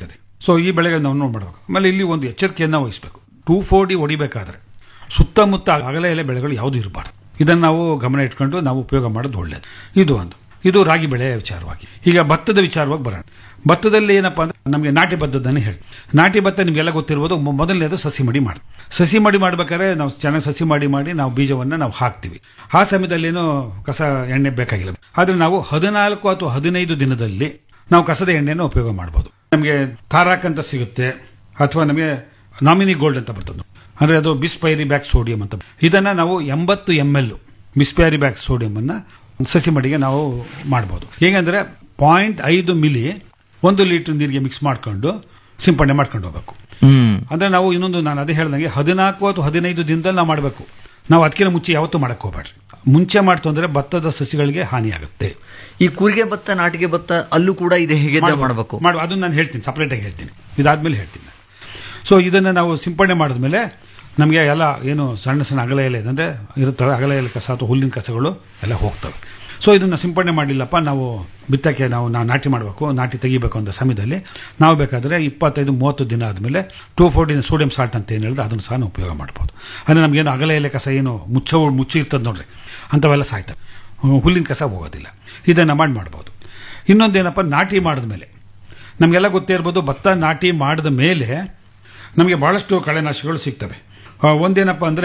ಸೊ ಈ ಬೆಳೆಗಳನ್ನ ನಾವು ನೋಡಿ ಮಾಡಬೇಕು ಆಮೇಲೆ ಇಲ್ಲಿ ಒಂದು ಎಚ್ಚರಿಕೆಯನ್ನು ವಹಿಸಬೇಕು ಟೂ ಫೋರ್ ಡಿ ಹೊಡಿಬೇಕಾದ್ರೆ ಸುತ್ತಮುತ್ತ ಅಗಲ ಎಲೆ ಬೆಳೆಗಳು ಯಾವುದು ಇರಬಾರ್ದು ಇದನ್ನು ನಾವು ಗಮನ ಇಟ್ಕೊಂಡು ನಾವು ಉಪಯೋಗ ಮಾಡೋದು ಒಳ್ಳೆಯದು ಇದು ಒಂದು ಇದು ರಾಗಿ ಬೆಳೆಯ ವಿಚಾರವಾಗಿ ಈಗ ಭತ್ತದ ವಿಚಾರವಾಗಿ ಬರೋಣ ಭತ್ತದಲ್ಲಿ ಏನಪ್ಪಾ ಅಂದ್ರೆ ನಮಗೆ ನಾಟಿ ಭತ್ತದನ್ನೇ ಹೇಳ್ತೀವಿ ನಾಟಿ ಭತ್ತ ನಿಮಗೆಲ್ಲ ಗೊತ್ತಿರ್ಬೋದು ಮೊ- ಮೊದಲನೇದು ಸಸಿ ಮಡಿ ಮಾಡಿ ಸಸಿ ಮಡಿ ಮಾಡ್ಬೇಕಾದ್ರೆ ನಾವು ಚೆನ್ನಾಗಿ ಸಸಿ ಮಾಡಿ ಮಾಡಿ ನಾವು ಬೀಜವನ್ನು ನಾವು ಹಾಕ್ತೀವಿ ಆ ಸಮಯದಲ್ಲಿ ಏನು ಕಸ ಎಣ್ಣೆ ಬೇಕಾಗಿಲ್ಲ ಆದರೆ ನಾವು ಹದಿನಾಲ್ಕು ಅಥವಾ ಹದಿನೈದು ದಿನದಲ್ಲಿ ನಾವು ಕಸದ ಎಣ್ಣೆಯನ್ನು ಉಪಯೋಗ ಮಾಡ್ಬೋದು ನಮಗೆ ತಾರಾಕ್ ಅಂತ ಸಿಗುತ್ತೆ ಅಥವಾ ನಮಗೆ ನಾಮಿನಿ ಗೋಲ್ಡ್ ಅಂತ ಬರ್ತದೆ ಅಂದ್ರೆ ಅದು ಬಿಸ್ಪೈರಿ ಬ್ಯಾಕ್ ಸೋಡಿಯಂ ಅಂತ ಇದನ್ನ ನಾವು ಎಂಬತ್ತು M L bispyribac sodium ಅನ್ನ ಸಸಿ ಮಡಿಗೆ ನಾವು ಮಾಡ್ಬೋದು ಹೇಗೆಂದ್ರೆ ಪಾಯಿಂಟ್ ಐದು ಮಿಲಿ ಒಂದು ಲೀಟರ್ ನೀರಿಗೆ ಮಿಕ್ಸ್ ಮಾಡ್ಕೊಂಡು ಸಿಂಪಡಣೆ ಮಾಡ್ಕೊಂಡು ಹೋಗ್ಬೇಕು ಹ್ಮ್ ಅಂದ್ರೆ ನಾವು ಇನ್ನೊಂದು ನಾನು ಅದೇ ಹೇಳ್ದಂಗೆ ಹದಿನಾಲ್ಕು ಅಥವಾ ಹದಿನೈದು ದಿನದಲ್ಲಿ ನಾವು ಮಾಡಬೇಕು ನಾವು ಅದಕ್ಕಿಂತ ಮುಂಚೆ ಯಾವತ್ತೂ ಮಾಡಕ್ ಹೋಗ್ಬೇಡ್ರಿ ಮುಂಚೆ ಮಾಡ್ತು ಅಂದ್ರೆ ಭತ್ತದ ಸಸಿಗಳಿಗೆ ಹಾನಿಯಾಗುತ್ತೆ ಈ ಕೂರಿಗೆ ಭತ್ತ ನಾಟಿಗೆ ಭತ್ತ ಅಲ್ಲೂ ಕೂಡ ಇದೆ ಹೇಗೆ ಮಾಡಬೇಕು ಮಾಡು ಅದನ್ನ ನಾನು ಹೇಳ್ತೀನಿ ಸಪ್ರೇಟ್ ಆಗಿ ಹೇಳ್ತೀನಿ ಇದಾದ್ಮೇಲೆ ಹೇಳ್ತೀನಿ ಸೊ ಇದನ್ನ ನಾವು ಸಿಂಪಡಣೆ ಮಾಡಿದ್ಮೇಲೆ ನಮಗೆ ಎಲ್ಲ ಏನು ಸಣ್ಣ ಸಣ್ಣ ಅಗಲ ಎಲೆ ಅಂದರೆ ಇರುತ್ತವೆ ಅಗಲ ಎಲೆ ಕಸ ಅಥವಾ ಹುಲ್ಲಿನ ಕಸಗಳು ಎಲ್ಲ ಹೋಗ್ತವೆ ಸೊ ಇದನ್ನು ಸಿಂಪಡಣೆ ಮಾಡಲಿಲ್ಲಪ್ಪ ನಾವು ಬಿತ್ತಕ್ಕೆ ನಾವು ನಾವು ನಾಟಿ ಮಾಡಬೇಕು ನಾಟಿ ತೆಗಿಬೇಕು ಅಂತ ಸಮಯದಲ್ಲಿ ನಾವು ಬೇಕಾದರೆ ಇಪ್ಪತ್ತೈದು ಮೂವತ್ತು ದಿನ ಆದಮೇಲೆ ಟೂ ಫೋರ್ಟಿನ್ ಸೋಡಿಯಂ ಸಾಲ್ಟ್ ಅಂತ ಏನು ಹೇಳಿದ್ರೆ ಅದನ್ನು ಸಹ ನಾವು ಉಪಯೋಗ ಮಾಡ್ಬೋದು ಅಂದರೆ ನಮಗೇನು ಅಗಲ ಎಲೆ ಕಸ ಏನು ಮುಚ್ಚ ಮುಚ್ಚಿ ಇರ್ತದೆ ನೋಡ್ರಿ ಅಂಥವೆಲ್ಲ ಸಾಯ್ತವೆ ಹ್ಮ್, ಹುಲ್ಲಿನ ಕಸ ಹೋಗೋದಿಲ್ಲ ಇದನ್ನು ಮಾಡಿ ಮಾಡ್ಬೋದು ಇನ್ನೊಂದೇನಪ್ಪ ನಾಟಿ ಮಾಡಿದ್ಮೇಲೆ ನಮಗೆಲ್ಲ ಗೊತ್ತೇ ಇರ್ಬೋದು ಭತ್ತ ನಾಟಿ ಮಾಡಿದ ಮೇಲೆ ನಮಗೆ ಭಾಳಷ್ಟು ಕಳೆನಾಶಕಗಳು ಸಿಗ್ತವೆ ಆ, ಒಂದೇನಪ್ಪ ಅಂದರೆ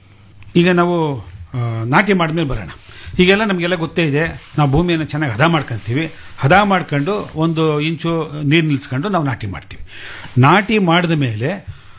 ಈಗ ನಾವು ಆ, ನಾಟಿ ಮಾಡಿದ್ಮೇಲೆ ಬರೋಣ ಈಗೆಲ್ಲ ನಮಗೆಲ್ಲ ಗೊತ್ತೇ ಇದೆ ನಾವು ಭೂಮಿಯನ್ನು ಚೆನ್ನಾಗಿ ಹದ ಮಾಡ್ಕೊಂತೀವಿ ಹದ ಮಾಡ್ಕೊಂಡು ಒಂದು ಇಂಚು ನೀರು ನಿಲ್ಲಿಸ್ಕೊಂಡು ನಾವು ನಾಟಿ ಮಾಡ್ತೀವಿ ನಾಟಿ ಮಾಡಿದ ಮೇಲೆ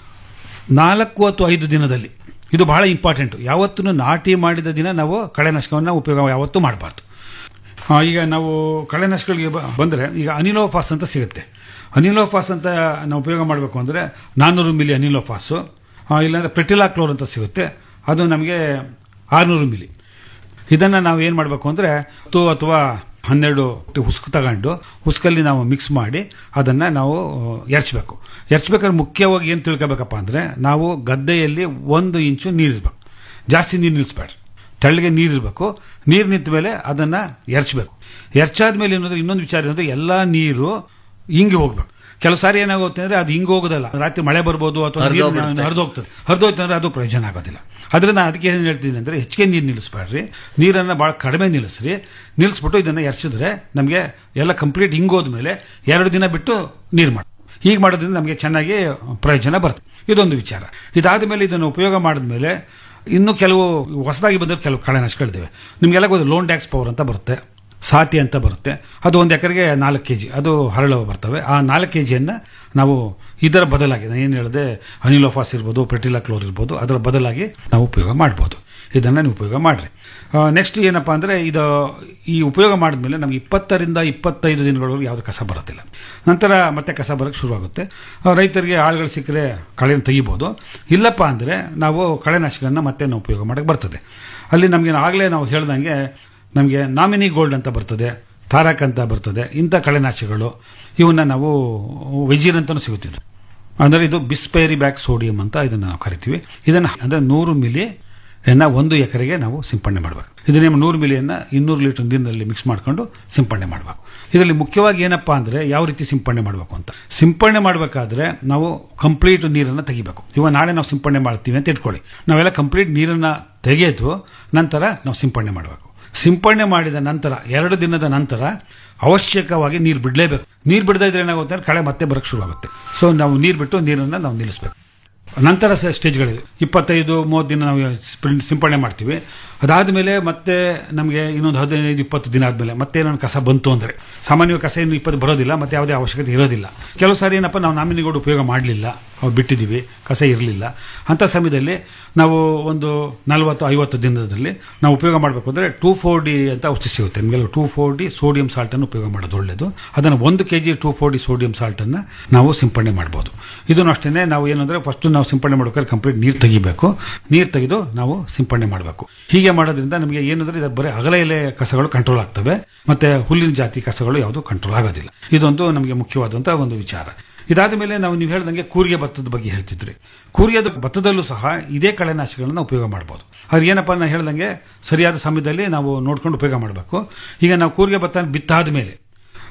ನಾಲ್ಕು ಅಥವಾ ಐದು ದಿನದಲ್ಲಿ ಇದು ಬಹಳ ಇಂಪಾರ್ಟೆಂಟು ಯಾವತ್ತೂ ನಾಟಿ ಮಾಡಿದ ದಿನ ನಾವು ಕಳೆನಾಶಕವನ್ನು ಉಪಯೋಗ ಯಾವತ್ತೂ ಮಾಡಬಾರ್ದು ಆ, ಈಗ ನಾವು ಕಳೆನಾಶಕಗಳಿಗೆ ಬ- ಬಂದರೆ ಈಗ ಅನಿಲೋಫಾಸ್ ಅಂತ ಸಿಗುತ್ತೆ ಅನಿಲೋಫಾಸ್ ಅಂತ ನಾವು ಉಪಯೋಗ ಮಾಡಬೇಕು ಅಂದರೆ ನಾನ್ನೂರು ಮಿಲಿ ಅನಿಲೋಫಾಸು ಆ, ಇಲ್ಲಾಂದರೆ ಪ್ರೆಟಿಲಾಕ್ಲೋರ್ ಅಂತ ಸಿಗುತ್ತೆ ಅದು ನಮಗೆ ಆರುನೂರು ಮಿಲಿ ಇದನ್ನು ನಾವು ಏನು ಮಾಡಬೇಕು ಅಂದರೆ ಹತ್ತು ಅಥವಾ ಹನ್ನೆರಡು ಹುಸ್ಕು ತಗೊಂಡು ಹುಸ್ಕಲ್ಲಿ ನಾವು ಮಿಕ್ಸ್ ಮಾಡಿ ಅದನ್ನು ನಾವು ಎರ್ಚಬೇಕು ಎರ್ಚ್ಬೇಕಾದ್ರೆ ಮುಖ್ಯವಾಗಿ ಏನು ತಿಳ್ಕೊಬೇಕಪ್ಪ ಅಂದರೆ ನಾವು ಗದ್ದೆಯಲ್ಲಿ ಒಂದು ಇಂಚು ನೀರಿರ್ಬೇಕು ಜಾಸ್ತಿ ನೀರು ನಿಲ್ಲಿಸ್ಬೇಡ್ರಿ ತೆಳ್ಳಗೆ ನೀರಿರಬೇಕು ನೀರು ನಿಂತ ಮೇಲೆ ಅದನ್ನು ಎರ್ಚಬೇಕು ಎರ್ಚಾದ್ಮೇಲೆ ಏನಂದ್ರೆ ಇನ್ನೊಂದು ವಿಚಾರ ಏನಂದ್ರೆ ಎಲ್ಲ ನೀರು ಹಿಂಗೆ ಹೋಗ್ಬೇಕು ಕೆಲವು ಸಾರಿ ಏನಾಗುತ್ತೆ ಅಂದ್ರೆ ಅದು ಹಿಂಗೆ ಹೋಗೋದಲ್ಲ ರಾತ್ರಿ ಮಳೆ ಬರ್ಬೋದು ಅಥವಾ ಹರ್ದೋಗ್ಬಿಡುತ್ತೆ. ಹರಿದೋಗ್ತದೆ ಹರಿದೋಯ್ತು ಅಂದ್ರೆ ಅದು ಪ್ರಯೋಜನ ಆಗೋದಿಲ್ಲ ಅದರಿಂದ ನಾನು ಅದಕ್ಕೆ ಏನು ಹೇಳ್ತೀನಿ ಅಂದ್ರೆ ಹೆಚ್ಚಿಗೆ ನೀರು ನಿಲ್ಲಿಸ್ಬೇಡ್ರಿ ನೀರನ್ನು ಭಾಳ ಕಡಿಮೆ ನಿಲ್ಲಿಸ್ರಿ ನಿಲ್ಲಿಸ್ಬಿಟ್ಟು ಇದನ್ನು ಎರ್ಚಿದ್ರೆ ನಮಗೆ ಎಲ್ಲ ಕಂಪ್ಲೀಟ್ ಹಿಂಗೋದ್ಮೇಲೆ ಎರಡು ದಿನ ಬಿಟ್ಟು ನೀರು ಮಾಡಿ ಹೀಗೆ ಮಾಡೋದ್ರಿಂದ ನಮಗೆ ಚೆನ್ನಾಗಿ ಪ್ರಯೋಜನ ಬರುತ್ತೆ ಇದೊಂದು ವಿಚಾರ ಇದಾದ ಮೇಲೆ ಇದನ್ನು ಉಪಯೋಗ ಮಾಡಿದ್ಮೇಲೆ ಇನ್ನು ಕೆಲವು ಹೊಸದಾಗಿ ಬಂದ ಕೆಲವು ಕಳೆನಾಶಗಳಿದ್ದಾವೆ ನಿಮಗೆಲ್ಲ ಗೊತ್ತು ಲೋನ್ ಟ್ಯಾಕ್ಸ್ ಪವರ್ ಅಂತ ಬರುತ್ತೆ ಸಾತಿ ಅಂತ ಬರುತ್ತೆ ಅದು ಒಂದು ಎಕರೆಗೆ ನಾಲ್ಕು ಕೆ ಜಿ ಅದು ಹರಳು ಬರ್ತವೆ ಆ ನಾಲ್ಕು ಕೆ ಜಿಯನ್ನು ನಾವು ಇದರ ಬದಲಾಗಿ ನಾನು ಏನು ಹೇಳಿದೆ ಅನಿಲೋಫಾಸ್ ಇರ್ಬೋದು ಪ್ರೆಟಿಲಾಕ್ಲೋರ್ ಇರ್ಬೋದು ಅದರ ಬದಲಾಗಿ ನಾವು ಉಪಯೋಗ ಮಾಡ್ಬೋದು ಇದನ್ನು ನೀವು ಉಪಯೋಗ ಮಾಡಿರಿ ನೆಕ್ಸ್ಟ್ ಏನಪ್ಪ ಅಂದರೆ ಇದು ಈ ಉಪಯೋಗ ಮಾಡಿದ್ಮೇಲೆ ನಮ್ಗೆ ಇಪ್ಪತ್ತರಿಂದ ಇಪ್ಪತ್ತೈದು ದಿನಗಳವರೆಗೆ ಯಾವುದು ಕಸ ಬರೋದಿಲ್ಲ ನಂತರ ಮತ್ತೆ ಕಸ ಬರೋಕ್ಕೆ ಶುರುವಾಗುತ್ತೆ ಆ, ರೈತರಿಗೆ ಆಳುಗಳು ಸಿಕ್ಕರೆ ಕಳೆನ ತೆಗಿಬೋದು ಇಲ್ಲಪ್ಪ ಅಂದರೆ ನಾವು ಕಳೆನಾಶಕಗಳನ್ನ ಮತ್ತೆ ನಾವು ಉಪಯೋಗ ಮಾಡೋಕ್ಕೆ ಬರ್ತದೆ ಅಲ್ಲಿ ನಮಗೆ ಆಗಲೇ ನಾವು ಹೇಳ್ದಂಗೆ ನಮಗೆ ನಾಮಿನಿ ಗೋಲ್ಡ್ ಅಂತ ಬರ್ತದೆ ತಾರಕ್ ಅಂತ ಬರ್ತದೆ ಇಂಥ ಕಳೆನಾಶಕಗಳು ಇವನ್ನ ನಾವು ವೆಜಿನ್ ಅಂತಲೂ ಸಿಗುತ್ತಿದೆ ಅಂದರೆ ಇದು ಬಿಸ್ಪೈರಿ ಬ್ಯಾಕ್ ಸೋಡಿಯಂ ಅಂತ ಇದನ್ನು ನಾವು ಕರಿತೀವಿ ಇದನ್ನು ಅಂದರೆ ನೂರು ಮಿಲಿ ಎನ್ನ ಒಂದು ಎಕರೆಗೆ ನಾವು ಸಿಂಪಡಣೆ ಮಾಡಬೇಕು ಇದನ್ನ ನೂರು ಮಿಲಿಯನ್ನ ಇನ್ನೂರು ಲೀಟರ್ ನೀರಿನಲ್ಲಿ ಮಿಕ್ಸ್ ಮಾಡ್ಕೊಂಡು ಸಿಂಪಡಣೆ ಮಾಡಬೇಕು ಇದರಲ್ಲಿ ಮುಖ್ಯವಾಗಿ ಏನಪ್ಪಾ ಅಂದರೆ ಯಾವ ರೀತಿ ಸಿಂಪಡಣೆ ಮಾಡಬೇಕು ಅಂತ ಸಿಂಪಡಣೆ ಮಾಡಬೇಕಾದ್ರೆ ನಾವು ಕಂಪ್ಲೀಟ್ ನೀರನ್ನು ತೆಗಿಬೇಕು ಇವಾಗ ನಾಳೆ ನಾವು ಸಿಂಪಡಣೆ ಮಾಡ್ತೀವಿ ಅಂತ ಇಟ್ಕೊಳ್ಳಿ ನಾವೆಲ್ಲ ಕಂಪ್ಲೀಟ್ ನೀರನ್ನು ತೆಗೆದು ನಂತರ ನಾವು ಸಿಂಪಡಣೆ ಮಾಡಬೇಕು ಸಿಂಪಡಣೆ ಮಾಡಿದ ನಂತರ ಎರಡು ದಿನದ ನಂತರ ಅವಶ್ಯಕವಾಗಿ ನೀರು ಬಿಡಲೇಬೇಕು ನೀರು ಬಿಡದೇ ಇದ್ರೆ ಏನಾಗುತ್ತೆ ಅಂದ್ರೆ ಕಳೆ ಮತ್ತೆ ಬರಕ್ಕೆ ಶುರುವಾಗುತ್ತೆ ಸೊ ನಾವು ನೀರು ಬಿಟ್ಟು ನೀರನ್ನು ನಾವು ನಿಲ್ಲಿಸಬೇಕು ನಂತರ ಸ- ಸ್ಟೇಜ್ಗಳಿವೆ ಇಪ್ಪತ್ತೈದು ಮೂವತ್ತು ದಿನ ನಾವು ಸ್ಪ್ರಿಂಟ್ ಸಿಂಪಡಣೆ ಮಾಡ್ತೀವಿ ಅದಾದಮೇಲೆ ಮತ್ತೆ ನಮಗೆ ಇನ್ನೊಂದು ಹದಿನೈದು ಇಪ್ಪತ್ತು ದಿನ ಆದಮೇಲೆ ಮತ್ತೆ ಏನಾದ್ರು ಕಸ ಬಂತು ಅಂದರೆ ಸಾಮಾನ್ಯವಾಗಿ ಕಸ ಇನ್ನು ಇಪ್ಪತ್ತು ಬರೋದಿಲ್ಲ ಮತ್ತೆ ಯಾವುದೇ ಅವಶ್ಯಕತೆ ಇರೋದಿಲ್ಲ ಕೆಲವು ಸಾರಿ ಏನಪ್ಪ ನಾವು ನಾಮಿನಿಗಳು ಉಪಯೋಗ ಮಾಡಲಿಲ್ಲ ಅವು ಬಿಟ್ಟಿದ್ದೀವಿ ಕಸ ಇರಲಿಲ್ಲ ಅಂಥ ಸಮಯದಲ್ಲಿ ನಾವು ಒಂದು ನಲವತ್ತು ಐವತ್ತು ದಿನದಲ್ಲಿ ನಾವು ಉಪಯೋಗ ಮಾಡಬೇಕು ಅಂದರೆ ಟೂ ಫೋರ್ ಡಿ ಅಂತ ಔಷಧಿ ಸಿಗುತ್ತೆ ನಿಮಗೆಲ್ಲ ಟೂ ಫೋರ್ ಡಿ ಸೋಡಿಯಂ ಸಾಲ್ಟನ್ನು ಉಪಯೋಗ ಮಾಡೋದು ಒಳ್ಳೆಯದು ಅದನ್ನು ಒಂದು K G two four D sodium ಸಾಲ್ಟನ್ನು ನಾವು ಸಿಂಪಡಣೆ ಮಾಡ್ಬೋದು ಇದನ್ನು ಅಷ್ಟೇ ನಾವು ಏನಂದರೆ ಫಸ್ಟ್ ನಾವು ಸಿಂಪಡಣೆ ಮಾಡ್ಬೇಕಾದ್ರೆ ಕಂಪ್ಲೀಟ್ ನೀರು ತೆಗಿಬೇಕು ನೀರು ತೆಗೆದು ನಾವು ಸಿಂಪಡಣೆ ಮಾಡಬೇಕು ಹೀಗೆ ಮಾಡೋದ್ರಿಂದ ನಮಗೆ ಏನಂದ್ರೆ ಇದು ಬರೀ ಅಗಲ ಎಲೆ ಕಸಗಳು ಕಂಟ್ರೋಲ್ ಆಗ್ತವೆ ಮತ್ತೆ ಹುಲ್ಲಿನ ಜಾತಿ ಕಸಗಳು ಯಾವುದು ಕಂಟ್ರೋಲ್ ಆಗೋದಿಲ್ಲ ಇದೊಂದು ನಮಗೆ ಮುಖ್ಯವಾದಂಥ ಒಂದು ವಿಚಾರ ಇದಾದ ಮೇಲೆ ನಾವು ನೀವು ಹೇಳ್ದಂಗೆ ಕೂರಿಗೆ ಭತ್ತದ ಬಗ್ಗೆ ಹೇಳ್ತಿದ್ರಿ ಕೂರಿಗೆದ ಭತ್ತದಲ್ಲೂ ಸಹ ಇದೇ ಕಳೆನಾಶಕಗಳನ್ನ ಉಪಯೋಗ ಮಾಡ್ಬೋದು ಆದ್ರೆ ಏನಪ್ಪ ನಾನು ಹೇಳ್ದಂಗೆ ಸರಿಯಾದ ಸಮಯದಲ್ಲಿ ನಾವು ನೋಡ್ಕೊಂಡು ಉಪಯೋಗ ಮಾಡಬೇಕು ಈಗ ನಾವು ಕೂರಿಗೆ ಭತ್ತ ಬಿತ್ತಾದ ಮೇಲೆ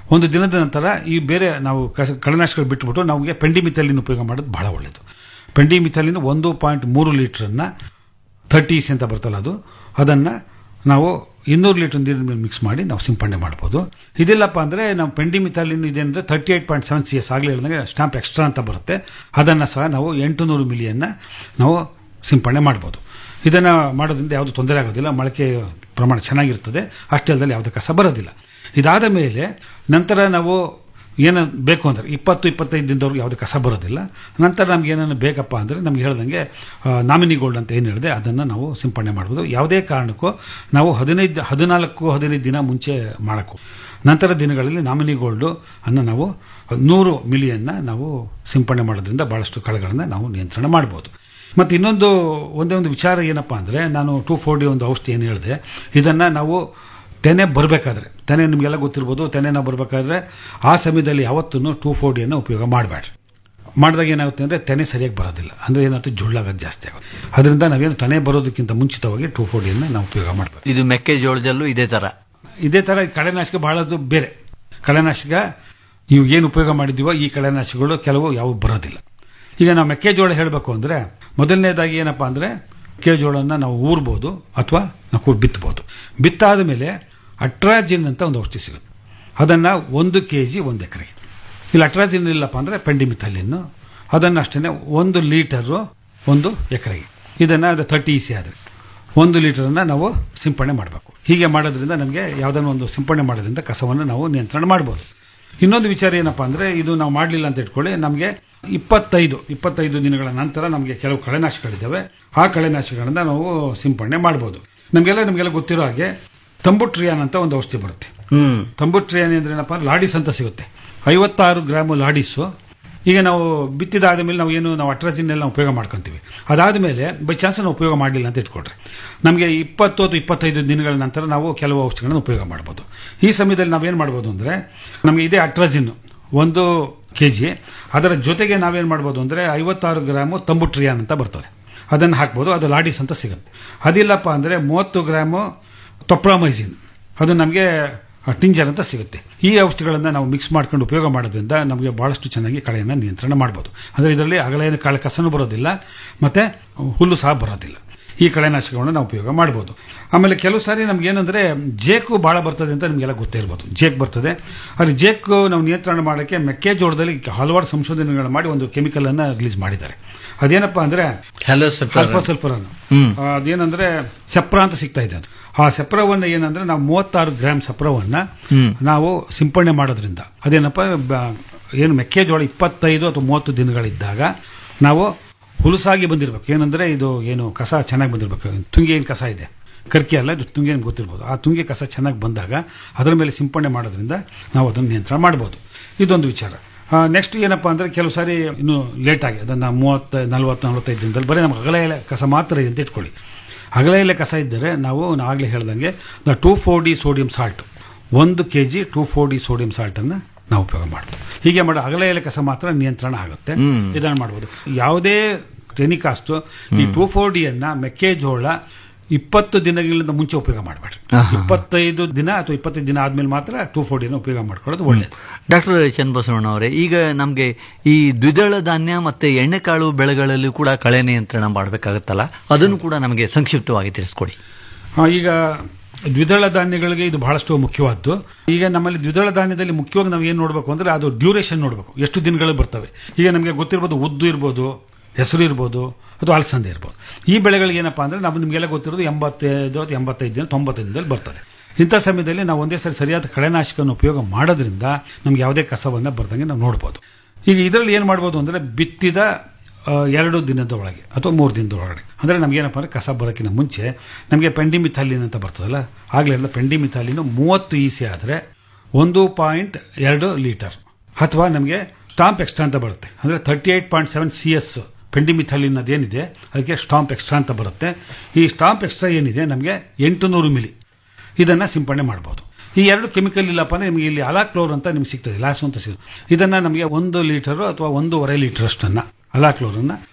ಒಂದು ದಿನದ ನಂತರ ಈ ಬೇರೆ ನಾವು ಕಸ ಕಳೆನಾಶಕಗಳು ಬಿಟ್ಬಿಟ್ಟು ನಮಗೆ ಪೆಂಡಿಮಿಥಲಿನ್ ಉಪಯೋಗ ಮಾಡೋದು ಬಹಳ ಒಳ್ಳೆಯದು ಪೆಂಡಿಮಿಥಲಿನ್ ಒಂದು ಪಾಯಿಂಟ್ ಮೂರು ಲೀಟ್ರನ್ನ ಥರ್ಟಿ ಸಿ ಅಂತ ಬರ್ತಲ್ಲ ಅದು ಅದನ್ನು ನಾವು ಇನ್ನೂರು ಲೀಟರ್ ನೀರಿನ ಮೇಲೆ ಮಿಕ್ಸ್ ಮಾಡಿ ನಾವು ಸಿಂಪಡಣೆ ಮಾಡ್ಬೋದು ಇದಿಲ್ಲಪ್ಪ ಅಂದರೆ ನಾವು ಪೆಂಡಿಮಿಥಲಿನ್ ಇದೆ ಅಂದರೆ thirty eight point seven C S ಆಗಲೇ ಹೇಳಿದಂಗೆ ಸ್ಟಾಂಪ್ ಎಕ್ಸ್ಟ್ರಾ ಅಂತ ಬರುತ್ತೆ ಅದನ್ನು ಸಹ ನಾವು ಎಂಟುನೂರು ಮಿಲಿಯನ್ನು ನಾವು ಸಿಂಪಡಣೆ ಮಾಡ್ಬೋದು ಇದನ್ನು ಮಾಡೋದ್ರಿಂದ ಯಾವುದು ತೊಂದರೆ ಆಗೋದಿಲ್ಲ ಮೊಳಕೆ ಪ್ರಮಾಣ ಚೆನ್ನಾಗಿರ್ತದೆ ಅಷ್ಟೇ ಅಲ್ಲದೆ ಯಾವುದೇ ಕಸ ಬರೋದಿಲ್ಲ ಇದಾದ ಮೇಲೆ ನಂತರ ನಾವು ಏನು ಬೇಕು ಅಂದರೆ ಇಪ್ಪತ್ತು ಇಪ್ಪತ್ತೈದು ದಿನದವರೆಗೆ ಯಾವುದೇ ಕಸ ಬರೋದಿಲ್ಲ ನಂತರ ನಮ್ಗೆ ಏನೇನು ಬೇಕಪ್ಪ ಅಂದರೆ ನಮ್ಗೆ ಹೇಳ್ದಂಗೆ ನಾಮಿನಿ ಗೋಲ್ಡ್ ಅಂತ ಏನು ಹೇಳಿದೆ ಅದನ್ನು ನಾವು ಸಿಂಪಡಣೆ ಮಾಡ್ಬೋದು ಯಾವುದೇ ಕಾರಣಕ್ಕೂ ನಾವು ಹದಿನೈದು ಹದಿನಾಲ್ಕು ಹದಿನೈದು ದಿನ ಮುಂಚೆ ಮಾಡಬೇಕು ನಂತರ ದಿನಗಳಲ್ಲಿ ನಾಮಿನಿ ಗೋಲ್ಡು ಅನ್ನು ನಾವು ನೂರು ಮಿಲಿಯನ್ನು ನಾವು ಸಿಂಪಡಣೆ ಮಾಡೋದ್ರಿಂದ ಭಾಳಷ್ಟು ಕಳೆಗಳನ್ನು ನಾವು ನಿಯಂತ್ರಣ ಮಾಡ್ಬೋದು ಮತ್ತು ಇನ್ನೊಂದು ಒಂದೇ ಒಂದು ವಿಚಾರ ಏನಪ್ಪ ಅಂದರೆ ನಾನು ಟೂ ಫೋರ್ ಡಿ ಒಂದು ಔಷಧಿ ಏನು ಹೇಳಿದೆ ಇದನ್ನು ನಾವು ತೆನೆ ಬರಬೇಕಾದ್ರೆ ತೆನೆ ನಿಮಗೆಲ್ಲ ಗೊತ್ತಿರ್ಬೋದು ತೆನೆನ ಬರಬೇಕಾದ್ರೆ ಆ ಸಮಯದಲ್ಲಿ ಯಾವತ್ತೂ ಟೂ ಫೋರ್ ಡಿಯನ್ನು ಉಪಯೋಗ ಮಾಡಬೇಡ್ರಿ ಮಾಡಿದಾಗ ಏನಾಗುತ್ತೆ ಅಂದರೆ ತೆನೆ ಸರಿಯಾಗಿ ಬರೋದಿಲ್ಲ ಅಂದರೆ ಏನಾಗುತ್ತೆ ಜುಳ್ಳಾಗೋದು ಜಾಸ್ತಿ ಆಗುತ್ತೆ ಅದರಿಂದ ನಾವೇನು ತೆನೆ ಬರೋದಕ್ಕಿಂತ ಮುಂಚಿತವಾಗಿ ಟೂ ಫೋರ್ ಡಿಯನ್ನು ನಾವು ಉಪಯೋಗ ಮಾಡಬೇಕು ಇದು ಮೆಕ್ಕೆಜೋಳದಲ್ಲೂ ಇದೇ ತರ ಇದೇ ಥರ ಈ ಕಳೆನಾಶಕ ಬಹಳದು ಬೇರೆ ಕಳೆನಾಶಕ ಇವು ಏನು ಉಪಯೋಗ ಮಾಡಿದ್ದೀವೋ ಈ ಕಳೆನಾಶಕಗಳು ಕೆಲವು ಯಾವ ಬರೋದಿಲ್ಲ ಈಗ ನಾವು ಮೆಕ್ಕೆಜೋಳ ಹೇಳಬೇಕು ಅಂದರೆ ಮೊದಲನೇದಾಗಿ ಏನಪ್ಪ ಅಂದರೆ ಮೆಕ್ಕೆಜೋಳನ ನಾವು ಊರ್ಬೋದು ಅಥವಾ ನಾವು ಕೂಡ ಬಿತ್ತಬೋದು ಬಿತ್ತಾದ ಮೇಲೆ ಅಟ್ರಾಜಿನ್ ಅಂತ ಒಂದು ಔಷಧಿ ಸಿಗುತ್ತೆ ಅದನ್ನು ಒಂದು ಕೆ ಜಿ ಒಂದು ಎಕರೆಗೆ ಇಲ್ಲಿ ಅಟ್ರಾಜಿನ್ ಇಲ್ಲಪ್ಪ ಅಂದರೆ ಪೆಂಡಿಮಿಥಲಿನ್ನು ಅದನ್ನು ಅಷ್ಟೇ ಒಂದು ಲೀಟರು ಒಂದು ಎಕರೆಗೆ ಇದನ್ನು ಅದು ತರ್ಟಿ ಇ ಸಿ ಆದರೆ ಒಂದು ಲೀಟರನ್ನು ನಾವು ಸಿಂಪಡಣೆ ಮಾಡಬೇಕು ಹೀಗೆ ಮಾಡೋದ್ರಿಂದ ನಮಗೆ ಯಾವುದನ್ನು ಒಂದು ಸಿಂಪಡಣೆ ಮಾಡೋದ್ರಿಂದ ಕಸವನ್ನು ನಾವು ನಿಯಂತ್ರಣ ಮಾಡ್ಬೋದು ಇನ್ನೊಂದು ವಿಚಾರ ಏನಪ್ಪ ಅಂದರೆ ಇದು ನಾವು ಮಾಡಲಿಲ್ಲ ಅಂತ ಇಟ್ಕೊಳ್ಳಿ ನಮಗೆ ಇಪ್ಪತ್ತೈದು ಇಪ್ಪತ್ತೈದು ದಿನಗಳ ನಂತರ ನಮಗೆ ಕೆಲವು ಕಳೆನಾಶಕಗಳಿದ್ದಾವೆ ಆ ಕಳೆನಾಶಕಗಳನ್ನ ನಾವು ಸಿಂಪಡಣೆ ಮಾಡ್ಬೋದು ನಮಗೆಲ್ಲ ನಿಮಗೆಲ್ಲ ಗೊತ್ತಿರೋ ಹಾಗೆ ತಂಬುಟ್ರಿಯಾನ್ ಅಂತ ಒಂದು ಔಷಧಿ ಬರುತ್ತೆ ಹ್ಮ್ ತಂಬುಟ್ರಿಯಾನ್ ಅಂದ್ರೆ ಏನಪ್ಪ ಲಾಡಿಸ್ ಅಂತ ಸಿಗುತ್ತೆ ಐವತ್ತಾರು ಗ್ರಾಮು ಲಾಡಿಸು ಈಗ ನಾವು ಬಿತ್ತಿದಾದ ಮೇಲೆ ನಾವು ಏನು ನಾವು ಅಟ್ರಾಜಿನ್ ಎಲ್ಲ ಉಪಯೋಗ ಮಾಡ್ಕೊಂತೀವಿ ಅದಾದ ಮೇಲೆ ಬೈ ಚಾನ್ಸ್ ನಾವು ಉಪಯೋಗ ಮಾಡಲಿಲ್ಲ ಅಂತ ಇಟ್ಕೊಳ್ರಿ ನಮಗೆ ಇಪ್ಪತ್ತು ಅಥವಾ ಇಪ್ಪತ್ತೈದು ದಿನಗಳ ನಂತರ ನಾವು ಕೆಲವು ಔಷಧಿಗಳನ್ನು ಉಪಯೋಗ ಮಾಡ್ಬೋದು ಈ ಸಮಯದಲ್ಲಿ ನಾವೇನು ಮಾಡ್ಬೋದು ಅಂದರೆ ನಮಗೆ ಇದೇ ಅಟ್ರಾಜಿನ್ ಒಂದು ಕೆ ಜಿ ಅದರ ಜೊತೆಗೆ ನಾವೇನು ಮಾಡ್ಬೋದು ಅಂದರೆ ಐವತ್ತಾರು ಗ್ರಾಮು ತಂಬುಟ್ರಿಯಾನ್ ಅಂತ ಬರ್ತದೆ ಅದನ್ನು ಹಾಕ್ಬೋದು ಅದು ಲಾಡಿಸ್ ಅಂತ ಸಿಗುತ್ತೆ ಅದಿಲ್ಲಪ್ಪ ಅಂದರೆ ಮೂವತ್ತು ಗ್ರಾಮು ತೊಪ್ರಾಮೈಸಿನ್ ಅದು ನಮಗೆ ಟಿಂಜರ್ ಅಂತ ಸಿಗುತ್ತೆ ಈ ಔಷಧಿಗಳನ್ನು ನಾವು ಮಿಕ್ಸ್ ಮಾಡ್ಕೊಂಡು ಉಪಯೋಗ ಮಾಡೋದ್ರಿಂದ ನಮಗೆ ಭಾಳಷ್ಟು ಚೆನ್ನಾಗಿ ಕಳೆಯನ್ನು ನಿಯಂತ್ರಣ ಮಾಡ್ಬೋದು ಅಂದರೆ ಇದರಲ್ಲಿ ಅಗಲೇನ ಕಳೆ ಕಸನೂ ಬರೋದಿಲ್ಲ ಮತ್ತು ಹುಲ್ಲು ಸಹ ಬರೋದಿಲ್ಲ ಈ ಕಳೆನಾಶಕಗಳನ್ನು ನಾವು ಉಪಯೋಗ ಮಾಡ್ಬೋದು ಆಮೇಲೆ ಕೆಲವು ಸಾರಿ ನಮ್ಗೆ ಏನಂದರೆ ಜೇಕು ಭಾಳ ಬರ್ತದೆ ಅಂತ ನಿಮಗೆಲ್ಲ ಗೊತ್ತೇ ಇರ್ಬೋದು ಜೇಕ್ ಬರ್ತದೆ ಆದರೆ ಜೇಕು ನಾವು ನಿಯಂತ್ರಣ ಮಾಡೋಕ್ಕೆ ಮೆಕ್ಕೆಜೋಳದಲ್ಲಿ ಹಲವಾರು ಸಂಶೋಧನೆಗಳು ಮಾಡಿ ಒಂದು ಕೆಮಿಕಲನ್ನು ರಿಲೀಸ್ ಮಾಡಿದ್ದಾರೆ ಅದೇನಪ್ಪ ಅಂದರೆ ಅಲ್ಫಾ ಸಲ್ಫರ್ ಅನ್ನು ಹ್ಮ್. ಅದೇನಂದ್ರೆ ಸೆಪ್ರಾ ಅಂತ ಸಿಗ್ತಾ ಇದೆ ಅದು ಆ ಸೆಪ್ರವನ್ನ ಏನಂದ್ರೆ ನಾವು ಮೂವತ್ತಾರು ಗ್ರಾಮ್ ಸೆಪ್ರವನ್ನ ಹ್ಮ್. ನಾವು ಸಿಂಪಡಣೆ ಮಾಡೋದ್ರಿಂದ ಅದೇನಪ್ಪ ಬ- ಏನು ಮೆಕ್ಕೆಜೋಳ ಇಪ್ಪತ್ತೈದು ಅಥವಾ ಮೂವತ್ತು ದಿನಗಳಿದ್ದಾಗ ನಾವು ಹುಲಸಾಗಿ ಬಂದಿರಬೇಕು ಏನಂದ್ರೆ ಇದು ಏನು ಕಸ ಚೆನ್ನಾಗಿ ಬಂದಿರಬೇಕು ತುಂಗಿ ಏನು ಕಸ ಇದೆ ಕರ್ಕಿ ಅಲ್ಲ ಇದು ತುಂಗಿ ಏನು ಗೊತ್ತಿರ್ಬೋದು ಆ ತುಂಗಿ ಕಸ ಚೆನ್ನಾಗಿ ಬಂದಾಗ ಅದರ ಮೇಲೆ ಸಿಂಪಡಣೆ ಮಾಡೋದ್ರಿಂದ ನಾವು ಅದನ್ನು ನಿಯಂತ್ರಣ ಮಾಡ್ಬೋದು ಇದೊಂದು ವಿಚಾರ ನೆಕ್ಸ್ಟ್ ಏನಪ್ಪ ಅಂದರೆ ಕೆಲವು ಸಾರಿ ಇನ್ನು ಲೇಟಾಗಿ ಅದನ್ನು ಮೂವತ್ತು ನಲ್ವತ್ತು ನಲ್ವತ್ತೈದು ದಿನದಲ್ಲಿ ಬರೀ ನಮ್ಗೆ ಅಗಲ ಎಲೆ ಕಸ ಮಾತ್ರ ಇದೆ ಅಂತ ಇಟ್ಕೊಳ್ಳಿ ಅಗಲ ಎಲೆ ಕಸ ಇದ್ದರೆ ನಾವು ಆಗಲೇ ಹೇಳ್ದಂಗೆ two four D sodium salt ಒಂದು K G two four D sodium ಸಾಲ್ಟನ್ನು ನಾವು ಉಪಯೋಗ ಮಾಡ್ಬೋದು ಹೀಗೆ ಮಾಡೋ ಅಗಲ ಎಲೆ ಕಸ ಮಾತ್ರ ನಿಯಂತ್ರಣ ಆಗುತ್ತೆ ಹ್ಮ್. ಇದನ್ನು ಮಾಡ್ಬೋದು ಯಾವುದೇ ಟೆನಿಕಾಸ್ಟು ಈ ಟೂ ಫೋರ್ ಡಿಯನ್ನು ಮೆಕ್ಕೆಜೋಳ ಇಪ್ಪತ್ತು ದಿನಗಳಿಂದ ಮುಂಚೆ ಉಪಯೋಗ ಮಾಡಬೇಡ್ರಿ ಆಹಾ. ಇಪ್ಪತ್ತೈದು ದಿನ ಅಥವಾ ಇಪ್ಪತ್ತೈದು ದಿನ ಆದ್ಮೇಲೆ ಮಾತ್ರ ಟೂ ಫೋರ್ ಡಿನ ಉಪಯೋಗ ಮಾಡ್ಕೊಳ್ಳೋದು ಒಳ್ಳೇದು ಡಾಕ್ಟರ್ ಚನ್ನಬಸವಣ್ಣ ಅವರೇ ಈಗ ನಮಗೆ ಈ ದ್ವಿದಳ ಧಾನ್ಯ ಮತ್ತೆ ಎಣ್ಣೆಕಾಳು ಬೆಳೆಗಳಲ್ಲಿ ಕೂಡ ಕಳೆ ನಿಯಂತ್ರಣ ಮಾಡಬೇಕಾಗುತ್ತಲ್ಲ ಅದನ್ನು ಕೂಡ ನಮಗೆ ಸಂಕ್ಷಿಪ್ತವಾಗಿ ತಿಳಿಸ್ಕೊಡಿ ಆ, ಈಗ ದ್ವಿದಳ ಧಾನ್ಯಗಳಿಗೆ ಇದು ಬಹಳಷ್ಟು ಮುಖ್ಯವಾದ್ದು ಈಗ ನಮ್ಮಲ್ಲಿ ದ್ವಿದಳ ಧಾನ್ಯದಲ್ಲಿ ಮುಖ್ಯವಾಗಿ ನಾವು ಏನು ನೋಡಬೇಕು ಅಂದ್ರೆ ಅದು ಡ್ಯೂರೇಷನ್ ನೋಡಬೇಕು ಎಷ್ಟು ದಿನಗಳು ಬರ್ತವೆ ಈಗ ನಮಗೆ ಗೊತ್ತಿರ್ಬೋದು ಉದ್ದು ಇರ್ಬೋದು ಹೆಸರು ಇರ್ಬೋದು ಅಥವಾ ಅಲಸಂದೆ ಇರ್ಬೋದು ಈ ಬೆಳೆಗಳಿಗೆ ಏನಪ್ಪಾ ಅಂದ್ರೆ ನಾವು ನಿಮಗೆಲ್ಲ ಗೊತ್ತಿರೋದು ಎಂಬತ್ತೈದು ಅಥವಾ ಎಂಬತ್ತೈದು ದಿನ ತೊಂಬತ್ತೈದು ದಿನದಲ್ಲಿ ಬರ್ತದೆ ಇಂಥ ಸಮಯದಲ್ಲಿ ನಾವು ಒಂದೇ ಸರಿ ಸರಿಯಾದ ಕಳೆನಾಶಕವನ್ನು ಉಪಯೋಗ ಮಾಡೋದ್ರಿಂದ ನಮ್ಗೆ ಯಾವುದೇ ಕಸವನ್ನು ಬರ್ದಂಗೆ ನಾವು ನೋಡ್ಬೋದು ಈಗ ಇದರಲ್ಲಿ ಏನು ಮಾಡ್ಬೋದು ಅಂದರೆ ಬಿತ್ತಿದ ಆ, ಎರಡು ದಿನದ ಒಳಗೆ ಅಥವಾ ಮೂರು ದಿನದ ಒಳಗಡೆ ಅಂದರೆ ನಮಗೇನಪ್ಪ ಅಂದರೆ ಕಸ ಬರೋಕ್ಕಿಂತ ಮುಂಚೆ ನಮಗೆ ಪೆಂಡಿಮಿಥಾಲಿನ್ ಅಂತ ಬರ್ತದಲ್ಲ ಆಗಲೇ ಎಲ್ಲ ಪೆಂಡಿಮಿಥಾಲಿನ್ ಮೂವತ್ತು ಇ ಸಿ ಆದರೆ ಒಂದು ಪಾಯಿಂಟ್ ಎರಡು ಲೀಟರ್ ಅಥವಾ ನಮಗೆ ಸ್ಟಾಂಪ್ ಎಕ್ಸ್ಟ್ರಾ ಅಂತ ಬರುತ್ತೆ ಅಂದರೆ thirty eight point seven C S pendimethalin ಅದೇನಿದೆ ಅದಕ್ಕೆ ಸ್ಟಾಂಪ್ ಎಕ್ಸ್ಟ್ರಾ ಅಂತ ಬರುತ್ತೆ ಈ ಸ್ಟಾಂಪ್ ಎಕ್ಸ್ಟ್ರಾ ಏನಿದೆ ನಮಗೆ ಎಂಟುನೂರು ಮಿಲಿ ಇದನ್ನು ಸಿಂಪಡಣೆ ಮಾಡ್ಬೋದು ಈ ಎರಡು ಕೆಮಿಕಲ್ ಇಲ್ಲಪ್ಪ ಅಂದ್ರೆ ನಿಮಗೆ ಇಲ್ಲಿ ಅಲಾಕ್ಲೋರ್ ಅಂತ ನಿಮ್ಗೆ ಸಿಗ್ತದೆ ಲಾಸು ಅಂತ ಸಿಗುತ್ತೆ ಇದನ್ನು ನಮಗೆ ಒಂದು ಲೀಟರು ಅಥವಾ ಒಂದೂವರೆ ಲೀಟರ್ ಅಷ್ಟನ್ನು ಅಲಾಕ್ಲೋರನ್ನು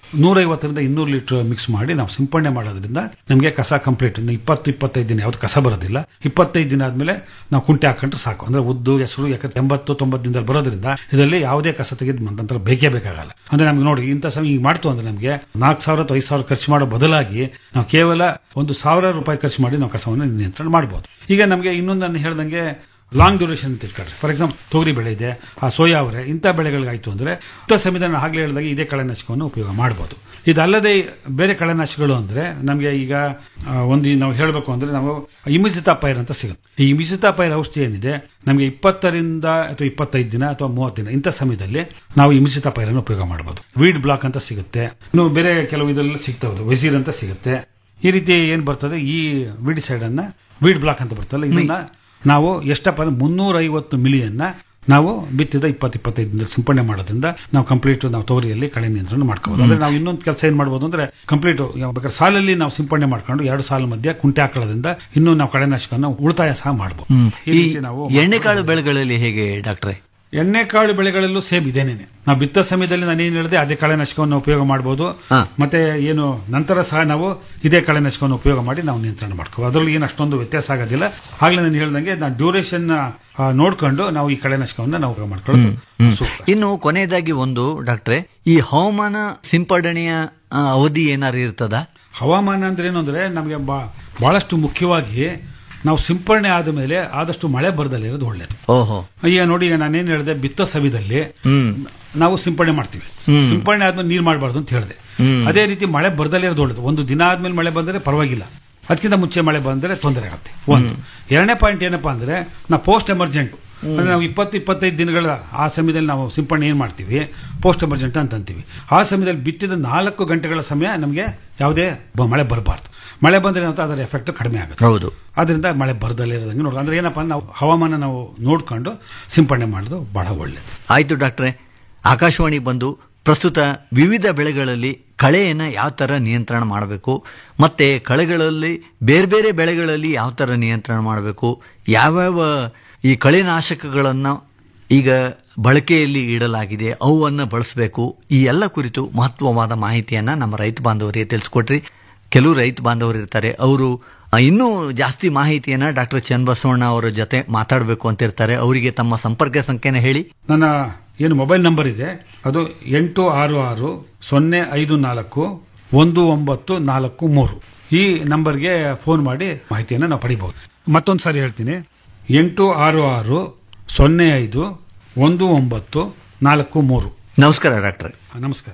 ನೂರೈವತ್ತರಿಂದ ಇನ್ನೂರು ಲೀಟರ್ ಮಿಕ್ಸ್ ಮಾಡಿ ನಾವು ಸಿಂಪಡಣೆ ಮಾಡೋದ್ರಿಂದ ನಮಗೆ ಕಸ ಕಂಪ್ಲೀಟ್ ಇಪ್ಪತ್ತು ಇಪ್ಪತ್ತೈದು ದಿನ ಯಾವ್ದು ಕಸ ಬರೋದಿಲ್ಲ ಇಪ್ಪತ್ತೈದು ದಿನ ಆದ್ಮೇಲೆ ನಾವು ಕುಂಟೆ ಹಾಕೊಂಡ್ರೆ ಸಾಕು ಅಂದ್ರೆ ಉದ್ದು ಹೆಸರು ಯಾಕಂದ್ರೆ ಎಂಬತ್ತು ತೊಂಬತ್ತು ದಿನದಲ್ಲಿ ಬರೋದ್ರಿಂದ ಇದರಲ್ಲಿ ಯಾವುದೇ ಕಸ ತೆಗೆದು ನಂತರ ಬೇಕೇ ಬೇಕಾಗಲ್ಲ ಅಂದ್ರೆ ನಮ್ಗೆ ನೋಡಿ ಇಂಥ ಸಮಯ ಈಗ ಮಾಡ್ತು ಅಂದ್ರೆ ನಮಗೆ ನಾಲ್ಕು ಸಾವಿರ ಅಥವಾ ಐದು ಸಾವಿರ ಖರ್ಚು ಮಾಡೋ ಬದಲಾಗಿ ನಾವು ಕೇವಲ ಒಂದು ಸಾವಿರ ರೂಪಾಯಿ ಖರ್ಚು ಮಾಡಿ ನಾವು ಕಸವನ್ನು ನಿಯಂತ್ರಣ ಮಾಡ್ಬೋದು ಈಗ ನಮಗೆ ಇನ್ನೊಂದು ನಾನು ಹೇಳ್ದಂಗೆ ಲಾಂಗ್ ಡ್ಯೂರೇಷನ್ ಅಂತ ಇಟ್ಕೊಳ್ರಿ ಫಾರ್ ಎಕ್ಸಾಂಪಲ್ ತೊಗರಿ ಬೆಳೆ ಇದೆ ಆ ಸೋಯಾ ಅವರೆ ಇಂಥ ಬೆಳೆಗಳಿಗಾಯ್ತು ಅಂದ್ರೆ ಇಂಥ ಸಮಯದಲ್ಲಿ ನಾನು ಆಗ್ಲೇ ಹೇಳಿದಾಗ ಇದೇ ಕಳೆನಾಶಕವನ್ನು ಉಪಯೋಗ ಮಾಡ್ಬೋದು ಇದಲ್ಲದೆ ಬೇರೆ ಕಳೆನಾಶಕಗಳು ಅಂದ್ರೆ ನಮಗೆ ಈಗ ಆ, ಒಂದು ನಾವು ಹೇಳಬೇಕು ಅಂದ್ರೆ ನಾವು ಇಮಿಸಿತಾ ಪೈರ್ ಅಂತ ಸಿಗುತ್ತೆ ಈ ಇಮಿಸಿತಾ ಪೈರ್ ಔಷಧಿ ಏನಿದೆ ನಮಗೆ ಇಪ್ಪತ್ತರಿಂದ ಅಥವಾ ಇಪ್ಪತ್ತೈದು ದಿನ ಅಥವಾ ಮೂವತ್ತು ದಿನ ಇಂಥ ಸಮಯದಲ್ಲಿ ನಾವು ಇಮಿಸಿತಾ ಪೈರನ್ನು ಉಪಯೋಗ ಮಾಡಬಹುದು ವೀಡ್ ಬ್ಲಾಕ್ ಅಂತ ಸಿಗುತ್ತೆ ಇನ್ನು ಬೇರೆ ಕೆಲವು ಇದರಲ್ಲಿ ಸಿಗ್ತವೆ ವೆಜೀರ್ ಅಂತ ಸಿಗುತ್ತೆ ಈ ರೀತಿ ಏನ್ ಬರ್ತದೆ ಈ ವೀಡ್ ಸೈಡ್ ಅನ್ನ ವೀಡ್ ಬ್ಲಾಕ್ ಅಂತ ಬರ್ತಲ್ಲ ಇದನ್ನ ನಾವು ಎಷ್ಟಪ್ಪ ಅಂದ್ರೆ ಮುನ್ನೂರೈವತ್ತು ಮಿಲಿಯನ್ನ ನಾವು ಬಿತ್ತಿದ ಇಪ್ಪತ್ತು ಇಪ್ಪತ್ತೈದು ದಿನದಲ್ಲಿ ಸಿಂಪಡಣೆ ಮಾಡೋದ್ರಿಂದ ನಾವು ಕಂಪ್ಲೀಟ್ ನಾವು ತೊಗರಿಯಲ್ಲಿ ಕಳೆ ನಿಯಂತ್ರಣ ಮಾಡ್ಕೋಬಹುದು ಅಂದ್ರೆ ನಾವು ಇನ್ನೊಂದು ಕೆಲಸ ಏನ್ ಮಾಡ್ಬೋದು ಅಂದ್ರೆ ಕಂಪ್ಲೀಟ್ ಬೇಕಾದ್ರೆ ಸಾಲಲ್ಲಿ ನಾವು ಸಿಂಪಡಣೆ ಮಾಡ್ಕೊಂಡು ಎರಡು ಸಾಲ ಮಧ್ಯೆ ಕುಂಟೆ ಹಾಕೊಳ್ಳೋದ್ರಿಂದ ಇನ್ನೂ ನಾವು ಕಳೆನಾಶಕನ ಉಳಿತಾಯ ಸಹ ಮಾಡಬಹುದು ಹ್ಮ್. ಈ ಈ ರೀತಿ ನಾವು ಎಣ್ಣೆಕಾಳು ಬೆಳೆಗಳಲ್ಲಿ ಹೇಗೆ ಡಾಕ್ಟ್ರೆ ಎಣ್ಣೆಕಾಳು ಬೆಳೆಗಳಲ್ಲೂ ಸೇಮ್ ಇದೇನೇನೆ ನಾವು ಬಿತ್ತ ಸಮಯದಲ್ಲಿ ನಾನು ಏನು ಹೇಳಿದೆ ಅದೇ ಕಳೆನಾಶಕವನ್ನು ಉಪಯೋಗ ಮಾಡಬಹುದು ಮತ್ತೆ ಏನು ನಂತರ ಸಹ ನಾವು ಇದೇ ಕಳೆನಾಶಕವನ್ನು ಉಪಯೋಗ ಮಾಡಿ ನಾವು ನಿಯಂತ್ರಣ ಮಾಡ್ಕೋಬಹುದು ಅದರಲ್ಲಿ ಏನು ಅಷ್ಟೊಂದು ವ್ಯತ್ಯಾಸ ಆಗೋದಿಲ್ಲ ಆಗ್ಲೇ ನಾನು ಹೇಳ್ದಂಗೆ ನಾನು ಡ್ಯೂರೇಷನ್ ನೋಡ್ಕೊಂಡು ನಾವು ಈ ಕಳೆನಾಶಕವನ್ನು ನಾವು ಉಪಯೋಗ ಮಾಡ್ಕೊಳ್ಳೋದು ಸೂಕ್ತ. ಇನ್ನು ಕೊನೆಯದಾಗಿ ಒಂದು ಡಾಕ್ಟ್ರೆ ಈ ಹವಾಮಾನ ಸಿಂಪಡಣೆಯ ಆ, ಅವಧಿ ಏನಾರು ಇರ್ತದ ಹವಾಮಾನ ಅಂದ್ರೆ ಏನು ಅಂದ್ರೆ ನಮಗೆ ಬಾ- ಬಹಳಷ್ಟು ಮುಖ್ಯವಾಗಿ ನಾವು ಸಿಂಪಡಣೆ ಆದ ಮೇಲೆ ಆದಷ್ಟು ಮಳೆ ಬರದಲ್ಲಿ ಇರೋದು ಒಳ್ಳೇದು ಓಹೋ ಈಗ ನೋಡಿ ಈಗ ನಾನೇನು ಹೇಳಿದೆ ಬಿತ್ತೋ ಸಮಯದಲ್ಲಿ ಹ್ಮ್ ನಾವು ಸಿಂಪಡಣೆ ಮಾಡ್ತೀವಿ ಹ್ಮ್. ಸಿಂಪಡಣೆ ಆದ್ಮೇಲೆ ನೀರು ಮಾಡಬಾರ್ದು ಅಂತ ಹೇಳಿದೆ ಹ್ಮ್. ಅದೇ ರೀತಿ ಮಳೆ ಬರ್ದಲ್ಲೇ ಇರೋದು ಒಳ್ಳೇದು ಒಂದು ದಿನ ಆದ್ಮೇಲೆ ಮಳೆ ಬಂದರೆ ಪರವಾಗಿಲ್ಲ ಅದಕ್ಕಿಂತ ಮುಂಚೆ ಮಳೆ ಬಂದರೆ ತೊಂದರೆ ಆಗುತ್ತೆ ಒಂದು ಎರಡನೇ ಪಾಯಿಂಟ್ ಏನಪ್ಪಾ ಅಂದ್ರೆ ನಾವು ಪೋಸ್ಟ್ ಎಮರ್ಜೆಂಟ್ ಅಂದ್ರೆ ನಾವು ಇಪ್ಪತ್ತು ಇಪ್ಪತ್ತೈದು ದಿನಗಳ ಆ ಸಮಯದಲ್ಲಿ ನಾವು ಸಿಂಪಡಣೆ ಏನು ಮಾಡ್ತೀವಿ ಪೋಸ್ಟ್ ಎಮರ್ಜೆಂಟ್ ಅಂತ ಅಂತೀವಿ ಆ ಸಮಯದಲ್ಲಿ ಬಿತ್ತಿದ ನಾಲ್ಕು ಗಂಟೆಗಳ ಸಮಯ ನಮಗೆ ಯಾವುದೇ ಬ- ಮಳೆ ಬರಬಾರ್ದು ಮಳೆ ಬಂದ್ರೆ ಏನಾಗುತ್ತೆ ಅದರ ಎಫೆಕ್ಟ್ ಕಡಿಮೆ ಆಗುತ್ತೆ ಹೌದು ಅದರಿಂದ ಮಳೆ ಬರದಲ್ಲೇ ಇರೋದಂಗೆ ನೋಡಿ ಅಂದ್ರೆ ಏನಪ್ಪಾ ನಾವು ಹವಾಮಾನ ನಾವು ನೋಡ್ಕೊಂಡು ಸಿಂಪಡಣೆ ಮಾಡೋದು ಬಹಳ ಒಳ್ಳೇದು ಆಯ್ತು ಡಾಕ್ಟ್ರೆ ಆಕಾಶವಾಣಿ ಬಂದು ಪ್ರಸ್ತುತ ವಿವಿಧ ಬೆಳೆಗಳಲ್ಲಿ ಕಳೆಯನ್ನ ಯಾವ ಥರ ನಿಯಂತ್ರಣ ಮಾಡಬೇಕು ಮತ್ತೆ ಕಳೆಗಳಲ್ಲಿ ಬೇರೆ ಬೇರೆ ಬೆಳೆಗಳಲ್ಲಿ ಯಾವ ಥರ ನಿಯಂತ್ರಣ ಮಾಡಬೇಕು ಯಾವ್ಯಾವ ಈ ಕಳೆನಾಶಕಗಳನ್ನು ಈಗ ಬಳಕೆಯಲ್ಲಿ ಇಡಲಾಗಿದೆ ಅವನ್ನು ಬಳಸಬೇಕು ಈ ಎಲ್ಲ ಕುರಿತು ಮಹತ್ವವಾದ ಮಾಹಿತಿಯನ್ನು ನಮ್ಮ ರೈತ ಬಾಂಧವರಿಗೆ ತಿಳಿಸ್ಕೊಟ್ರಿ ಕೆಲವು ರೈತ ಬಾಂಧವರು ಇರ್ತಾರೆ ಅವರು ಆ, ಇನ್ನೂ ಜಾಸ್ತಿ ಮಾಹಿತಿಯನ್ನ ಡಾಕ್ಟರ್ ಚನ್ನಬಸವಣ್ಣ ಅವರ ಜೊತೆ ಮಾತಾಡಬೇಕು ಅಂತ ಇರ್ತಾರೆ ಅವರಿಗೆ ತಮ್ಮ ಸಂಪರ್ಕ ಸಂಖ್ಯೆನ ಹೇಳಿ ನನ್ನ ಏನು ಮೊಬೈಲ್ ನಂಬರ್ ಇದೆ ಅದು ಎಂಟು ಆರು ಆರು ಸೊನ್ನೆ ಐದು ನಾಲ್ಕು ಒಂದು ಒಂಬತ್ತು ನಾಲ್ಕು ಮೂರು ಈ ನಂಬರ್ಗೆ ಫೋನ್ ಮಾಡಿ ಮಾಹಿತಿಯನ್ನು ನಾವು ಪಡಿಬಹುದು ಮತ್ತೊಂದು ಸಾರಿ ಹೇಳ್ತೀನಿ ಎಂಟು ಆರು ಆರು ಸೊನ್ನೆ ಐದು ಒಂದು ಒಂಬತ್ತು ನಾಲ್ಕು ಮೂರು ನಮಸ್ಕಾರ ಡಾಕ್ಟ್ರೆ ನಮಸ್ಕಾರ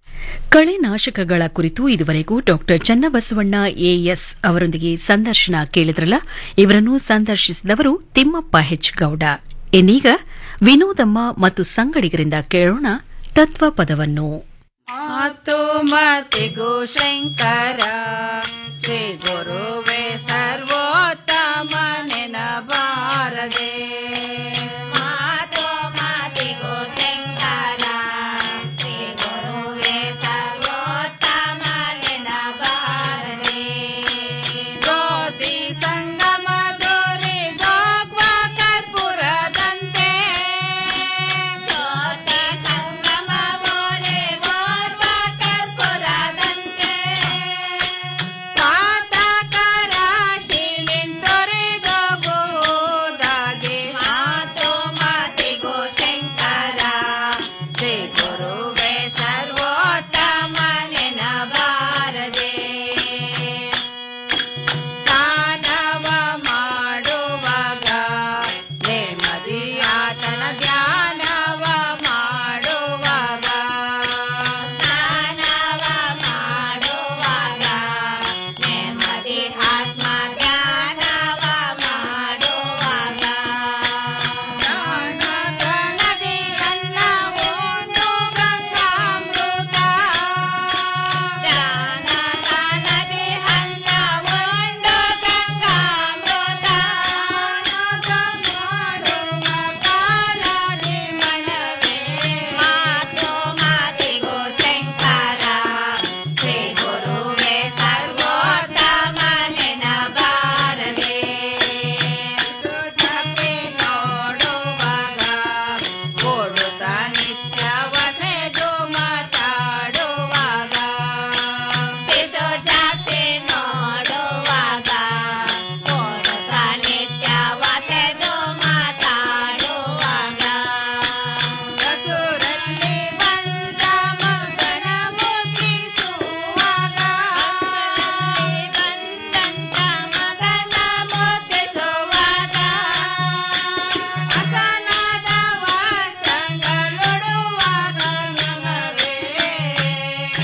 ಕಳೆನಾಶಕಗಳ ಕುರಿತು ಇದುವರೆಗೂ ಡಾಕ್ಟರ್ ಚನ್ನಬಸವಣ್ಣ ಎಎಸ್ ಅವರೊಂದಿಗೆ ಸಂದರ್ಶನ ಕೇಳಿದ್ರಲ್ಲ ಇವರನ್ನು ಸಂದರ್ಶಿಸಿದವರು ತಿಮ್ಮಪ್ಪ ಹೆಚ್ ಗೌಡ ಇನ್ನೀಗ ವಿನೋದಮ್ಮ ಮತ್ತು ಸಂಗಡಿಗರಿಂದ ಕೇಳೋಣ ತತ್ವ ಪದವನ್ನು ಮಾತು ಮತಿಗೂ ಶಂಕರ ಶ್ರೀ ಗುರುವೇ